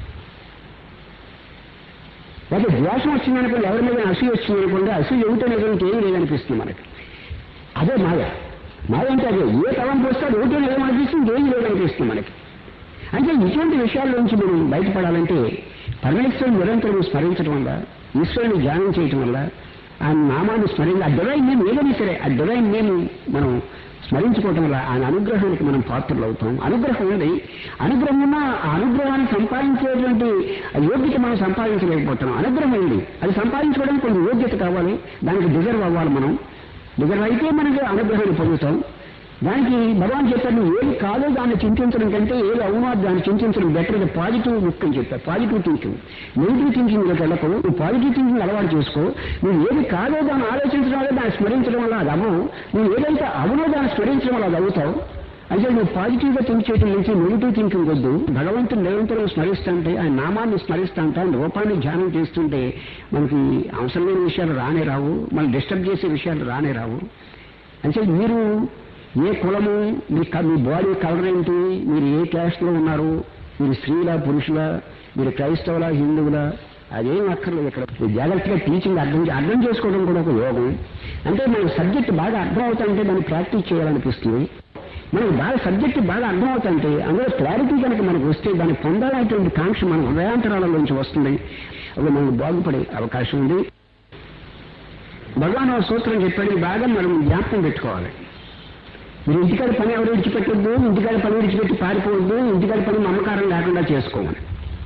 లేకపోతే ద్వేషం వచ్చిందనుకోండి ఎవరి మీద అసూయ వచ్చిందనుకోండి అసూయ ఏమిటో నిజం ఏం లేదనిపిస్తుంది మనకి అదే మాయ మాయ అంటే అదే ఏ తలం పోస్తే అది ఒకటే లేదనిపిస్తుంది ఏం లేదనిపిస్తుంది మనకి అంటే ఇటువంటి విషయాల నుంచి మనం బయటపడాలంటే పరమేశ్వరుని నిరంతరం స్మరించడం వల్ల ఈశ్వరుని ధ్యానం చేయటం వల్ల ఆ నామాన్ని స్మరించి ఆ డివైన్ నేమ్ ఏదైనా సరే ఆ డివైన్ నేమ్ మనం స్మరించుకోవటం వల్ల ఆయన అనుగ్రహానికి మనం పాత్రలు అవుతాం అనుగ్రహం ఉంది అనుగ్రహం ఉన్న ఆ అనుగ్రహాన్ని సంపాదించేటువంటి ఆ యోగ్యత మనం సంపాదించలేకపోతున్నాం అనుగ్రహం ఉంది అది సంపాదించుకోవడానికి కొంచెం యోగ్యత కావాలి దానికి డిజర్వ్ అవ్వాలి మనం డిజర్వ్ అయితే మనకి అనుగ్రహాన్ని పొందుతాం దానికి భగవాన్ చెప్పారు నువ్వు ఏది కాదో దాన్ని చింతించడం కంటే ఏది అవునో దాన్ని చింతించడం బెటర్ ది పాజిటివ్ లుక్ అని చెప్పారు పాజిటివ్ థింకింగ్ నెగిటివ్ థింకింగ్ వెళ్ళకు నువ్వు పాజిటివ్ థింకింగ్ అలవాటు చేసుకో నువ్వు ఏది కాదో దాన్ని ఆలోచించడం వల్ల దాన్ని స్మరించడం వల్ల అది అవ్వవు నువ్వు ఏదైతే అవునో దాన్ని స్మరించడం వల్ల అది అవుతావు అంటే నువ్వు పాజిటివ్ గా థింక్ చేయడం నుంచి నెగిటివ్ థింకింగ్ వద్దు భగవంతుని నిరంతరం స్మరిస్తుంటే ఆయన నామాన్ని స్మరిస్తుంటే ఆయన రూపాన్ని ధ్యానం చేస్తుంటే మనకి అవసరం లేని విషయాలు రానే రావు మనం డిస్టర్బ్ చేసే విషయాలు రానే రావు అంటే మీరు ఏ కులము మీ క- మీ బాడీ కలర్ ఏంటి మీరు ఏ క్యాస్ట్లో ఉన్నారు మీరు స్త్రీలా పురుషులా మీరు క్రైస్తవులా హిందువులా అదేం అక్కర్లేదు ఇక్కడ ఈ జాగ్రత్తగా టీచింగ్ అర్థం చే- అర్థం చేసుకోవడం కూడా ఒక యోగం అంటే మన సబ్జెక్ట్ బాగా అర్థం అవుతుంటే దాన్ని ప్రాక్టీస్ చేయాలనిపిస్తుంది మనకు బాగా సబ్జెక్ట్ బాగా అర్థం అవుతుంటే అందులో క్లారిటీ కనుక మనకు వస్తే దాన్ని పొందాలనేటువంటి కాంక్ష మన హృదయాంతరాలలోంచి వస్తుంది అది మనకు బాగుపడే అవకాశం ఉంది భగవాన్ ఒక సూత్రం చెప్పాడు ఇది బాగా మనం జ్ఞాపకం పెట్టుకోవాలి మీరు ఇంటికాడ పని ఎవరు విడిచిపెట్టొద్దు ఇంటికాడ పని విడిచిపెట్టి పారిపోవద్దు ఇంటికాడ పని మమకారం లేకుండా చేసుకోవాలి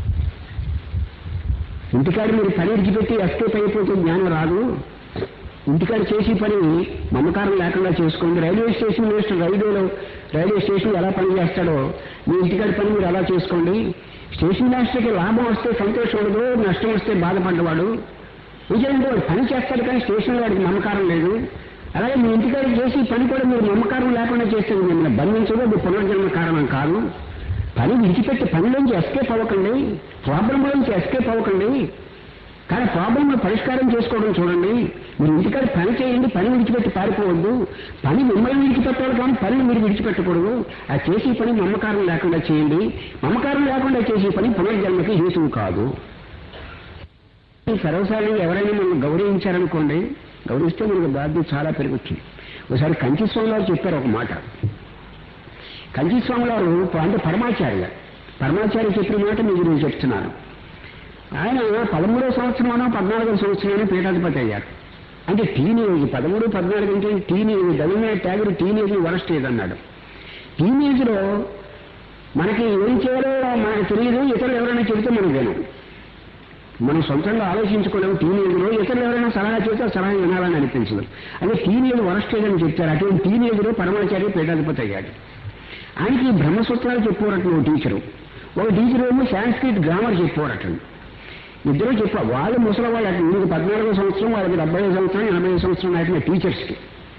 ఇంటికాడ మీరు పని విడిచిపెట్టి ఎస్కేప్ అయిపోతే జ్ఞానం రాదు ఇంటికాడ చేసి పని మమకారం లేకుండా చేసుకోండి రైల్వే స్టేషన్ మినిస్టర్ రైల్వేలో రైల్వే స్టేషన్ ఎలా పని చేస్తాడో మీ ఇంటికాడ పని మీరు అలా చేసుకోండి స్టేషన్ మాస్టర్కి లాభం వస్తే సంతోషం ఉండదు నష్టం వస్తే బాధపడ్డవాడు నిజంటే వాడు పని చేస్తాడు కానీ స్టేషన్ వాడికి మమకారం లేదు అలాగే మీ ఇంటికాడ చేసి పని కూడా మీరు నమ్మకారం లేకుండా చేస్తే మిమ్మల్ని బంధించదు అది పునర్జన్మ కారణం కాదు పని విడిచిపెట్టి పనిలోంచి ఎస్కేప్ అవ్వకండి ప్రాబ్లంలోంచి ఎస్కేప్ అవ్వకండి కానీ ప్రాబ్లం పరిష్కారం చేసుకోవడం చూడండి మీరు ఇంటికాడ పని చేయండి పని విడిచిపెట్టి పారిపోవద్దు పని మిమ్మల్ని విడిచిపెట్టాలి కానీ పనిని మీరు విడిచిపెట్టకూడదు ఆ చేసే పని మమకారం లేకుండా చేయండి మమకారం లేకుండా చేసే పని పునర్జన్మకి హేతువు కాదు సర్వసాధారణంగా ఎవరైనా మనం గౌరవించారనుకోండి గౌరవిస్తే మనకు బాధ్యత చాలా పెరుగుతుంది ఒకసారి కంచి స్వామి గారు చెప్పారు ఒక మాట కంచి స్వామి గారు అంటే పరమాచార్య గారు పరమాచార్య చెప్పిన మాట మీకు నేను చెప్తున్నాను ఆయన పదమూడో సంవత్సరంలోనో పద్నాలుగో సంవత్సరంలోనో పీఠాధిపతి అయ్యారు అంటే టీనేజ్ పదమూడు పద్నాలుగు అంటే టీనేజ్ దళిన ట్యాగుడు టీనేజ్ వరస్ట్ ఏజ్ అన్నాడు టీనేజ్లో మనకి ఏం చేయాలో మనకు తెలియదు ఇతరులు ఎవరైనా చెబితే మనం వినం మనం సొంతంగా ఆలోచించుకోలేము టీనేజ్లో ఇతరులు ఎవరైనా సలహా చేస్తే ఆ సలహా వినాలని అనిపించదు అదే టీనేజ్ వరస్టేజ్ అని చెప్తారు అటువంటి టీనేజ్లో పరమాచార్య పీఠాధిపతి అయ్యాడు ఆయనకి బ్రహ్మసూత్రాలు చెప్పేవారట ఓ టీచరు ఒక టీచర్ ఏమో సాంస్క్రిట్ గ్రామర్ చెప్పేవారట ఇద్దరు చెప్పా వాళ్ళు ముసలి వాళ్ళు అటు మీకు పద్నాలుగో సంవత్సరం వాళ్ళకి డెబ్బై సంవత్సరం ఎనభై సంవత్సరం నాటిన టీచర్స్కి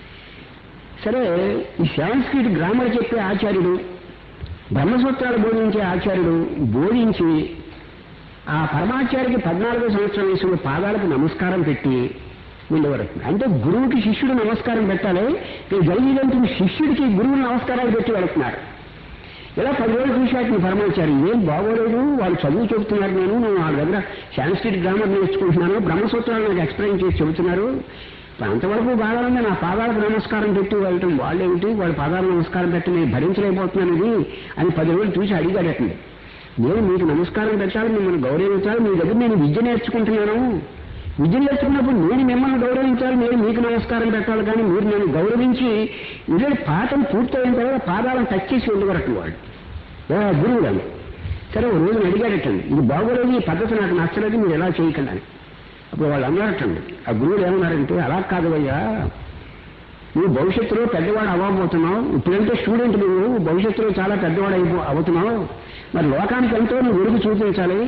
సరే ఈ సాంస్క్రిట్ గ్రామర్ చెప్పే ఆచార్యుడు బ్రహ్మసూత్రాలు బోధించే ఆచార్యుడు బోధించి ఆ పరమాచార్యకి పద్నాలుగో సంవత్సరం వయసులో పాదాలకు నమస్కారం పెట్టి ఉండేవారు అంటే గురువుకి శిష్యుడు నమస్కారం పెట్టాలి ఈ జరిగేదంటే శిష్యుడికి గురువులు నమస్కారాలు పెట్టి వెళుతున్నారు ఇలా పది రోజులు చూశాక నీ పరమాచారి ఏం బాగోలేదు వాళ్ళు చదువు చెబుతున్నారు నేను నేను వాళ్ళ దగ్గర సాంస్క్రిట్ గ్రామర్ నేర్చుకుంటున్నాను బ్రహ్మసూత్రాలు నాకు ఎక్స్ప్లెయిన్ చేసి చెబుతున్నారు అంతవరకు బాగానే నా పాదాలకు నమస్కారం పెట్టి వెళ్ళటం వాళ్ళేమిటి వాళ్ళ పాదాలకు నమస్కారం పెట్టి నేను భరించలేకపోతున్నాను ఇది అని పది రోజులు చూసి అడిగాడటండి నేను మీకు నమస్కారం పెట్టాలి మిమ్మల్ని గౌరవించాలి మీ దగ్గర నేను విద్య నేర్చుకుంటున్నాను విద్య నేర్చుకున్నప్పుడు నేను మిమ్మల్ని గౌరవించాలి నేను మీకు నమస్కారం పెట్టాలి కానీ మీరు నేను గౌరవించి ఇదే పాఠం పూర్తయిన తర్వాత పాదాలను టచ్ చేసి ఉండగరటం వాళ్ళు ఏ గురువులను సరే ఓ రోజున అడిగాడటండి ఇది బాగోలేదు ఈ పద్ధతి నాకు నచ్చలేదు మీరు ఎలా చేయకండి అని అప్పుడు వాళ్ళు అన్నారటండి ఆ గురువులు ఏమన్నారంటే అలా కాదు అయ్యా నువ్వు భవిష్యత్తులో పెద్దవాడు అవ్వబోతున్నావు ఇప్పుడంటే స్టూడెంట్ నువ్వు భవిష్యత్తులో చాలా పెద్దవాడు అయిపో అవుతున్నావు మరి లోకానికి ఎంతో నువ్వు వెలుగు చూపించాలి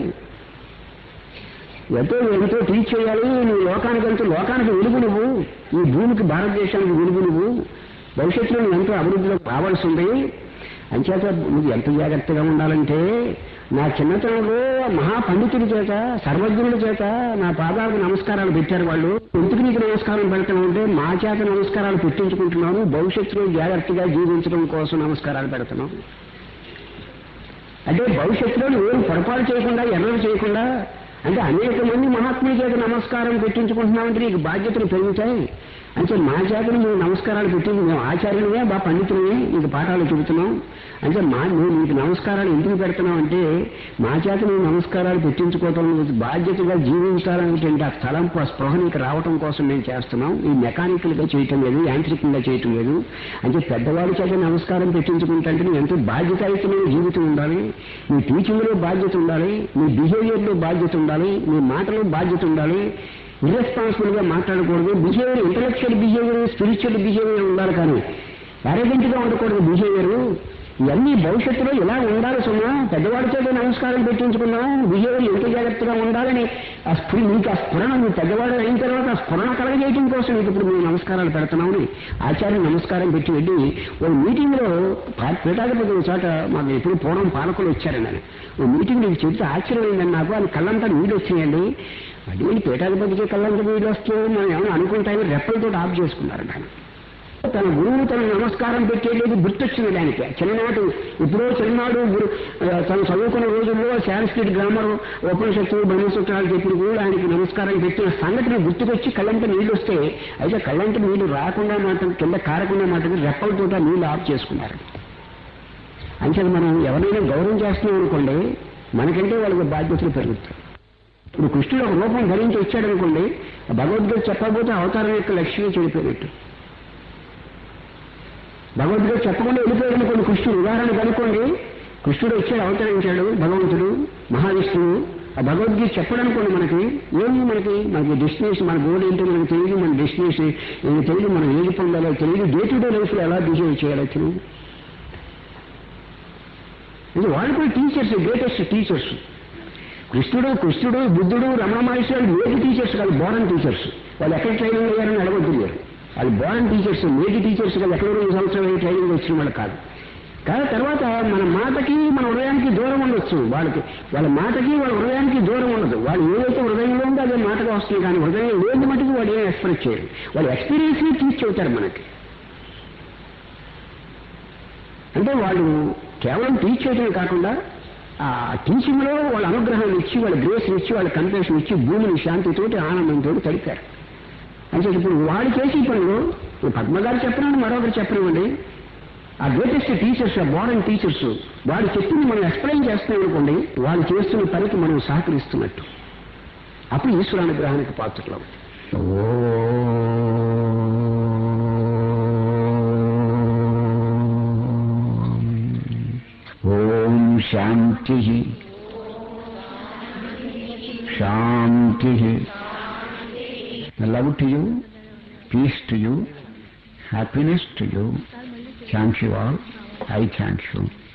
ఎంతో ఎంతో టీచ్ చేయాలి నువ్వు లోకానికి ఎంతో లోకానికి వెలుగు నువ్వు ఈ భూమికి భారతదేశానికి వెలుగు నువ్వు భవిష్యత్తులో నువ్వు ఎంతో అభివృద్ధిలో రావాల్సి ఉంది అంచేత నువ్వు ఎంత జాగ్రత్తగా ఉండాలంటే నా చిన్నతనంలో మహాపండితుడి చేత సర్వజ్ఞుడి చేత నా పాదాలకు నమస్కారాలు పెట్టారు వాళ్ళు ఎందుకు నీకు నమస్కారం పెడతాను అంటే మా చేత నమస్కారాలు పెట్టించుకుంటున్నాను భవిష్యత్తులో జాగ్రత్తగా జీవించడం కోసం నమస్కారాలు పెడుతున్నాను అంటే భవిష్యత్తులో నువ్వేం పొరపాటు చేయకుండా ఎర్రలు చేయకుండా అంటే అనేక మంది మహాత్ముల చేత నమస్కారం పెట్టించుకుంటున్నామంటే నీకు బాధ్యతలు పెరుగుతాయి అంటే మా చేతను మేము నమస్కారాలు పెట్టి మేము ఆచార్యులమే బా పండితులమే నీకు పాఠాలు చెబుతున్నాం అంటే మా మేము నీకు నమస్కారాలు ఎందుకు పెడుతున్నాం అంటే మా చేత మేము నమస్కారాలు పెట్టించుకోవటం నీకు బాధ్యతగా జీవించాలనేటువంటి ఆ తలంపు ఆ స్పృహ నీకు రావటం కోసం మేము చేస్తున్నాం ఈ మెకానికల్ గా చేయటం లేదు యాంత్రికంగా చేయటం లేదు అంటే పెద్దవాళ్ళ చేత నమస్కారం పెట్టించుకుంటే నువ్వు ఎంతో బాధ్యతాయుతమైన జీవితం ఉండాలి నీ టీచింగ్ లో బాధ్యత ఉండాలి నీ బిహేవియర్ లో బాధ్యత ఉండాలి నీ మాటలో బాధ్యత ఉండాలి ఇర్రెస్పాన్సిబుల్ గా మాట్లాడకూడదు behaviour intellectual behaviour spiritual behaviour ఉండాలి కానీ arrogant గా ఉండకూడదు బిహేవియర్ ఇవన్నీ భవిష్యత్తులో ఇలా ఉండాలి సుమా పెద్దవాడితో నమస్కారం పెట్టించుకున్నాం బిహేవియర్ ఎంత జాగ్రత్తగా ఉండాలని ఆ స్ఫురి నీకు ఆ స్ఫురణ నువ్వు పెద్దవాడు అయిన తర్వాత ఆ స్ఫురణ కలగజేయడం కోసం నీకు ఇప్పుడు మేము నమస్కారాలు పెడుతున్నామని ఆచార్య నమస్కారం పెట్టి వెళ్ళి ఓ మీటింగ్ లో పీఠాధిపతి ఒక చోట మాకు ఎప్పుడు పూర్వం పాలకులు వచ్చారండి ఆయన ఓ మీటింగ్ నీకు చెప్తే ఆశ్చర్యమైందని నాకు ఆయన కళ్ళంతా నీళ్ళు వచ్చినాయండి అది పీఠాధిపతికి కళ్ళంతా నీళ్ళు వస్తూ మనం ఏమైనా అనుకుంటామని రెప్పలతో ఆఫ్ చేసుకున్నారండి ఆయన తన గురువు తన నమస్కారం పెట్టేది గుర్తొచ్చింది దానికి చిన్ననాడు ఎప్పుడో చిన్ననాడు గురు ఆ, తను చదువుకున్న రోజుల్లో సాంస్క్రిట్ గ్రామర్ ఉపనిషత్తు బ్రహ్మసూత్రాలు చెప్పిన కూడా ఆయనకి నమస్కారం పెట్టిన సంగతిని గుర్తుకొచ్చి కళ్ళంట నీళ్లు వస్తే అయితే కళ్ళంట నీళ్లు రాకుండా మాట కింద కారకుండా మాట రెప్పలతో నీళ్లు ఆఫ్ చేసుకున్నారు అంటే మనం ఎవరైనా గౌరవం చేస్తున్నాం అనుకోండి మనకంటే వాళ్ళకి బాధ్యతలు పెరుగుతాయి ఇప్పుడు కృష్ణుడు ఒక రూపం ధరించి వచ్చాడనుకోండి భగవద్గీత చెప్పకపోతే అవతారం యొక్క లక్ష్యమే చెడిపోయినట్టు భగవద్గీత చెప్పకుండా వెళ్ళిపోయాడు అనుకోండి కృష్ణుడు ఉదాహరణ కనుక్కోండి కృష్ణుడు వచ్చాడు అవతరించాడు భగవంతుడు మహావిష్ణువు ఆ భగవద్గీత చెప్పడం అనుకోండి మనకి ఏమి మనకి మనకి డెస్టినేషన్ మన గోల్ ఏంటో మనకు తెలియదు మన డెస్టినేషన్ ఏమి తెలియదు మనం ఏది పొందాలో తెలియదు డే టు డే లైఫ్ లో ఎలా బిహేవ్ చేయాలో తెలియదు ఇది వాళ్ళు కూడా టీచర్స్ గ్రేటెస్ట్ టీచర్స్ కృష్ణుడు కృష్ణుడు బుద్ధుడు రమణ మహర్షి వాళ్ళు మేటి టీచర్స్ కాదు బోరన్ టీచర్స్ వాళ్ళు ఎక్కడ ట్రైనింగ్ అయ్యారని అడగొద్దు మీరు వాళ్ళు బోరన్ టీచర్స్ మేటి టీచర్స్ కాదు ఎక్కడ రెండు సంవత్సరాలు ట్రైనింగ్ వచ్చిన వాళ్ళు కాదు కానీ తర్వాత మన మాటకి మన హృదయానికి దూరం ఉండొచ్చు వాళ్ళకి వాళ్ళ మాటకి వాళ్ళ హృదయానికి దూరం ఉండదు వాళ్ళు ఏదైతే హృదయంలో ఉందో అదే మాటగా వస్తుంది కానీ హృదయం లేని మటుకు వాడు ఏం ఎక్స్ప్రెస్ చేయరు వాళ్ళ ఎక్స్పీరియన్స్ ని తీర్చి చెబుతారు మనకి అంటే వాళ్ళు కేవలం టీచ్ చేయడమే కాకుండా ఆ టీచింగ్ లో వాళ్ళ అనుగ్రహాన్ని ఇచ్చి వాళ్ళ గ్రేస్ ఇచ్చి వాళ్ళ కంపేషన్ ఇచ్చి భూమిని శాంతితోటి ఆనందంతో తడిపారు అంటే ఇప్పుడు వాళ్ళు చేసి పనులు ఇప్పుడు పద్మ గారు చెప్పినాను మరొకరు చెప్పనివ్వండి ఆ గ్రేటెస్ట్ టీచర్స్ ఆ మోడర్న్ టీచర్స్ వాళ్ళు చెప్పింది మనం ఎక్స్ప్లెయిన్ చేస్తున్నాం అనుకోండి వాళ్ళు చేస్తున్న పనికి మనం సహకరిస్తున్నట్టు అప్పుడు ఈశ్వరానుగ్రహానికి పాత్రలు ఓం శాంతి శాంతి love to you peace to you happiness to you thank you all I thank you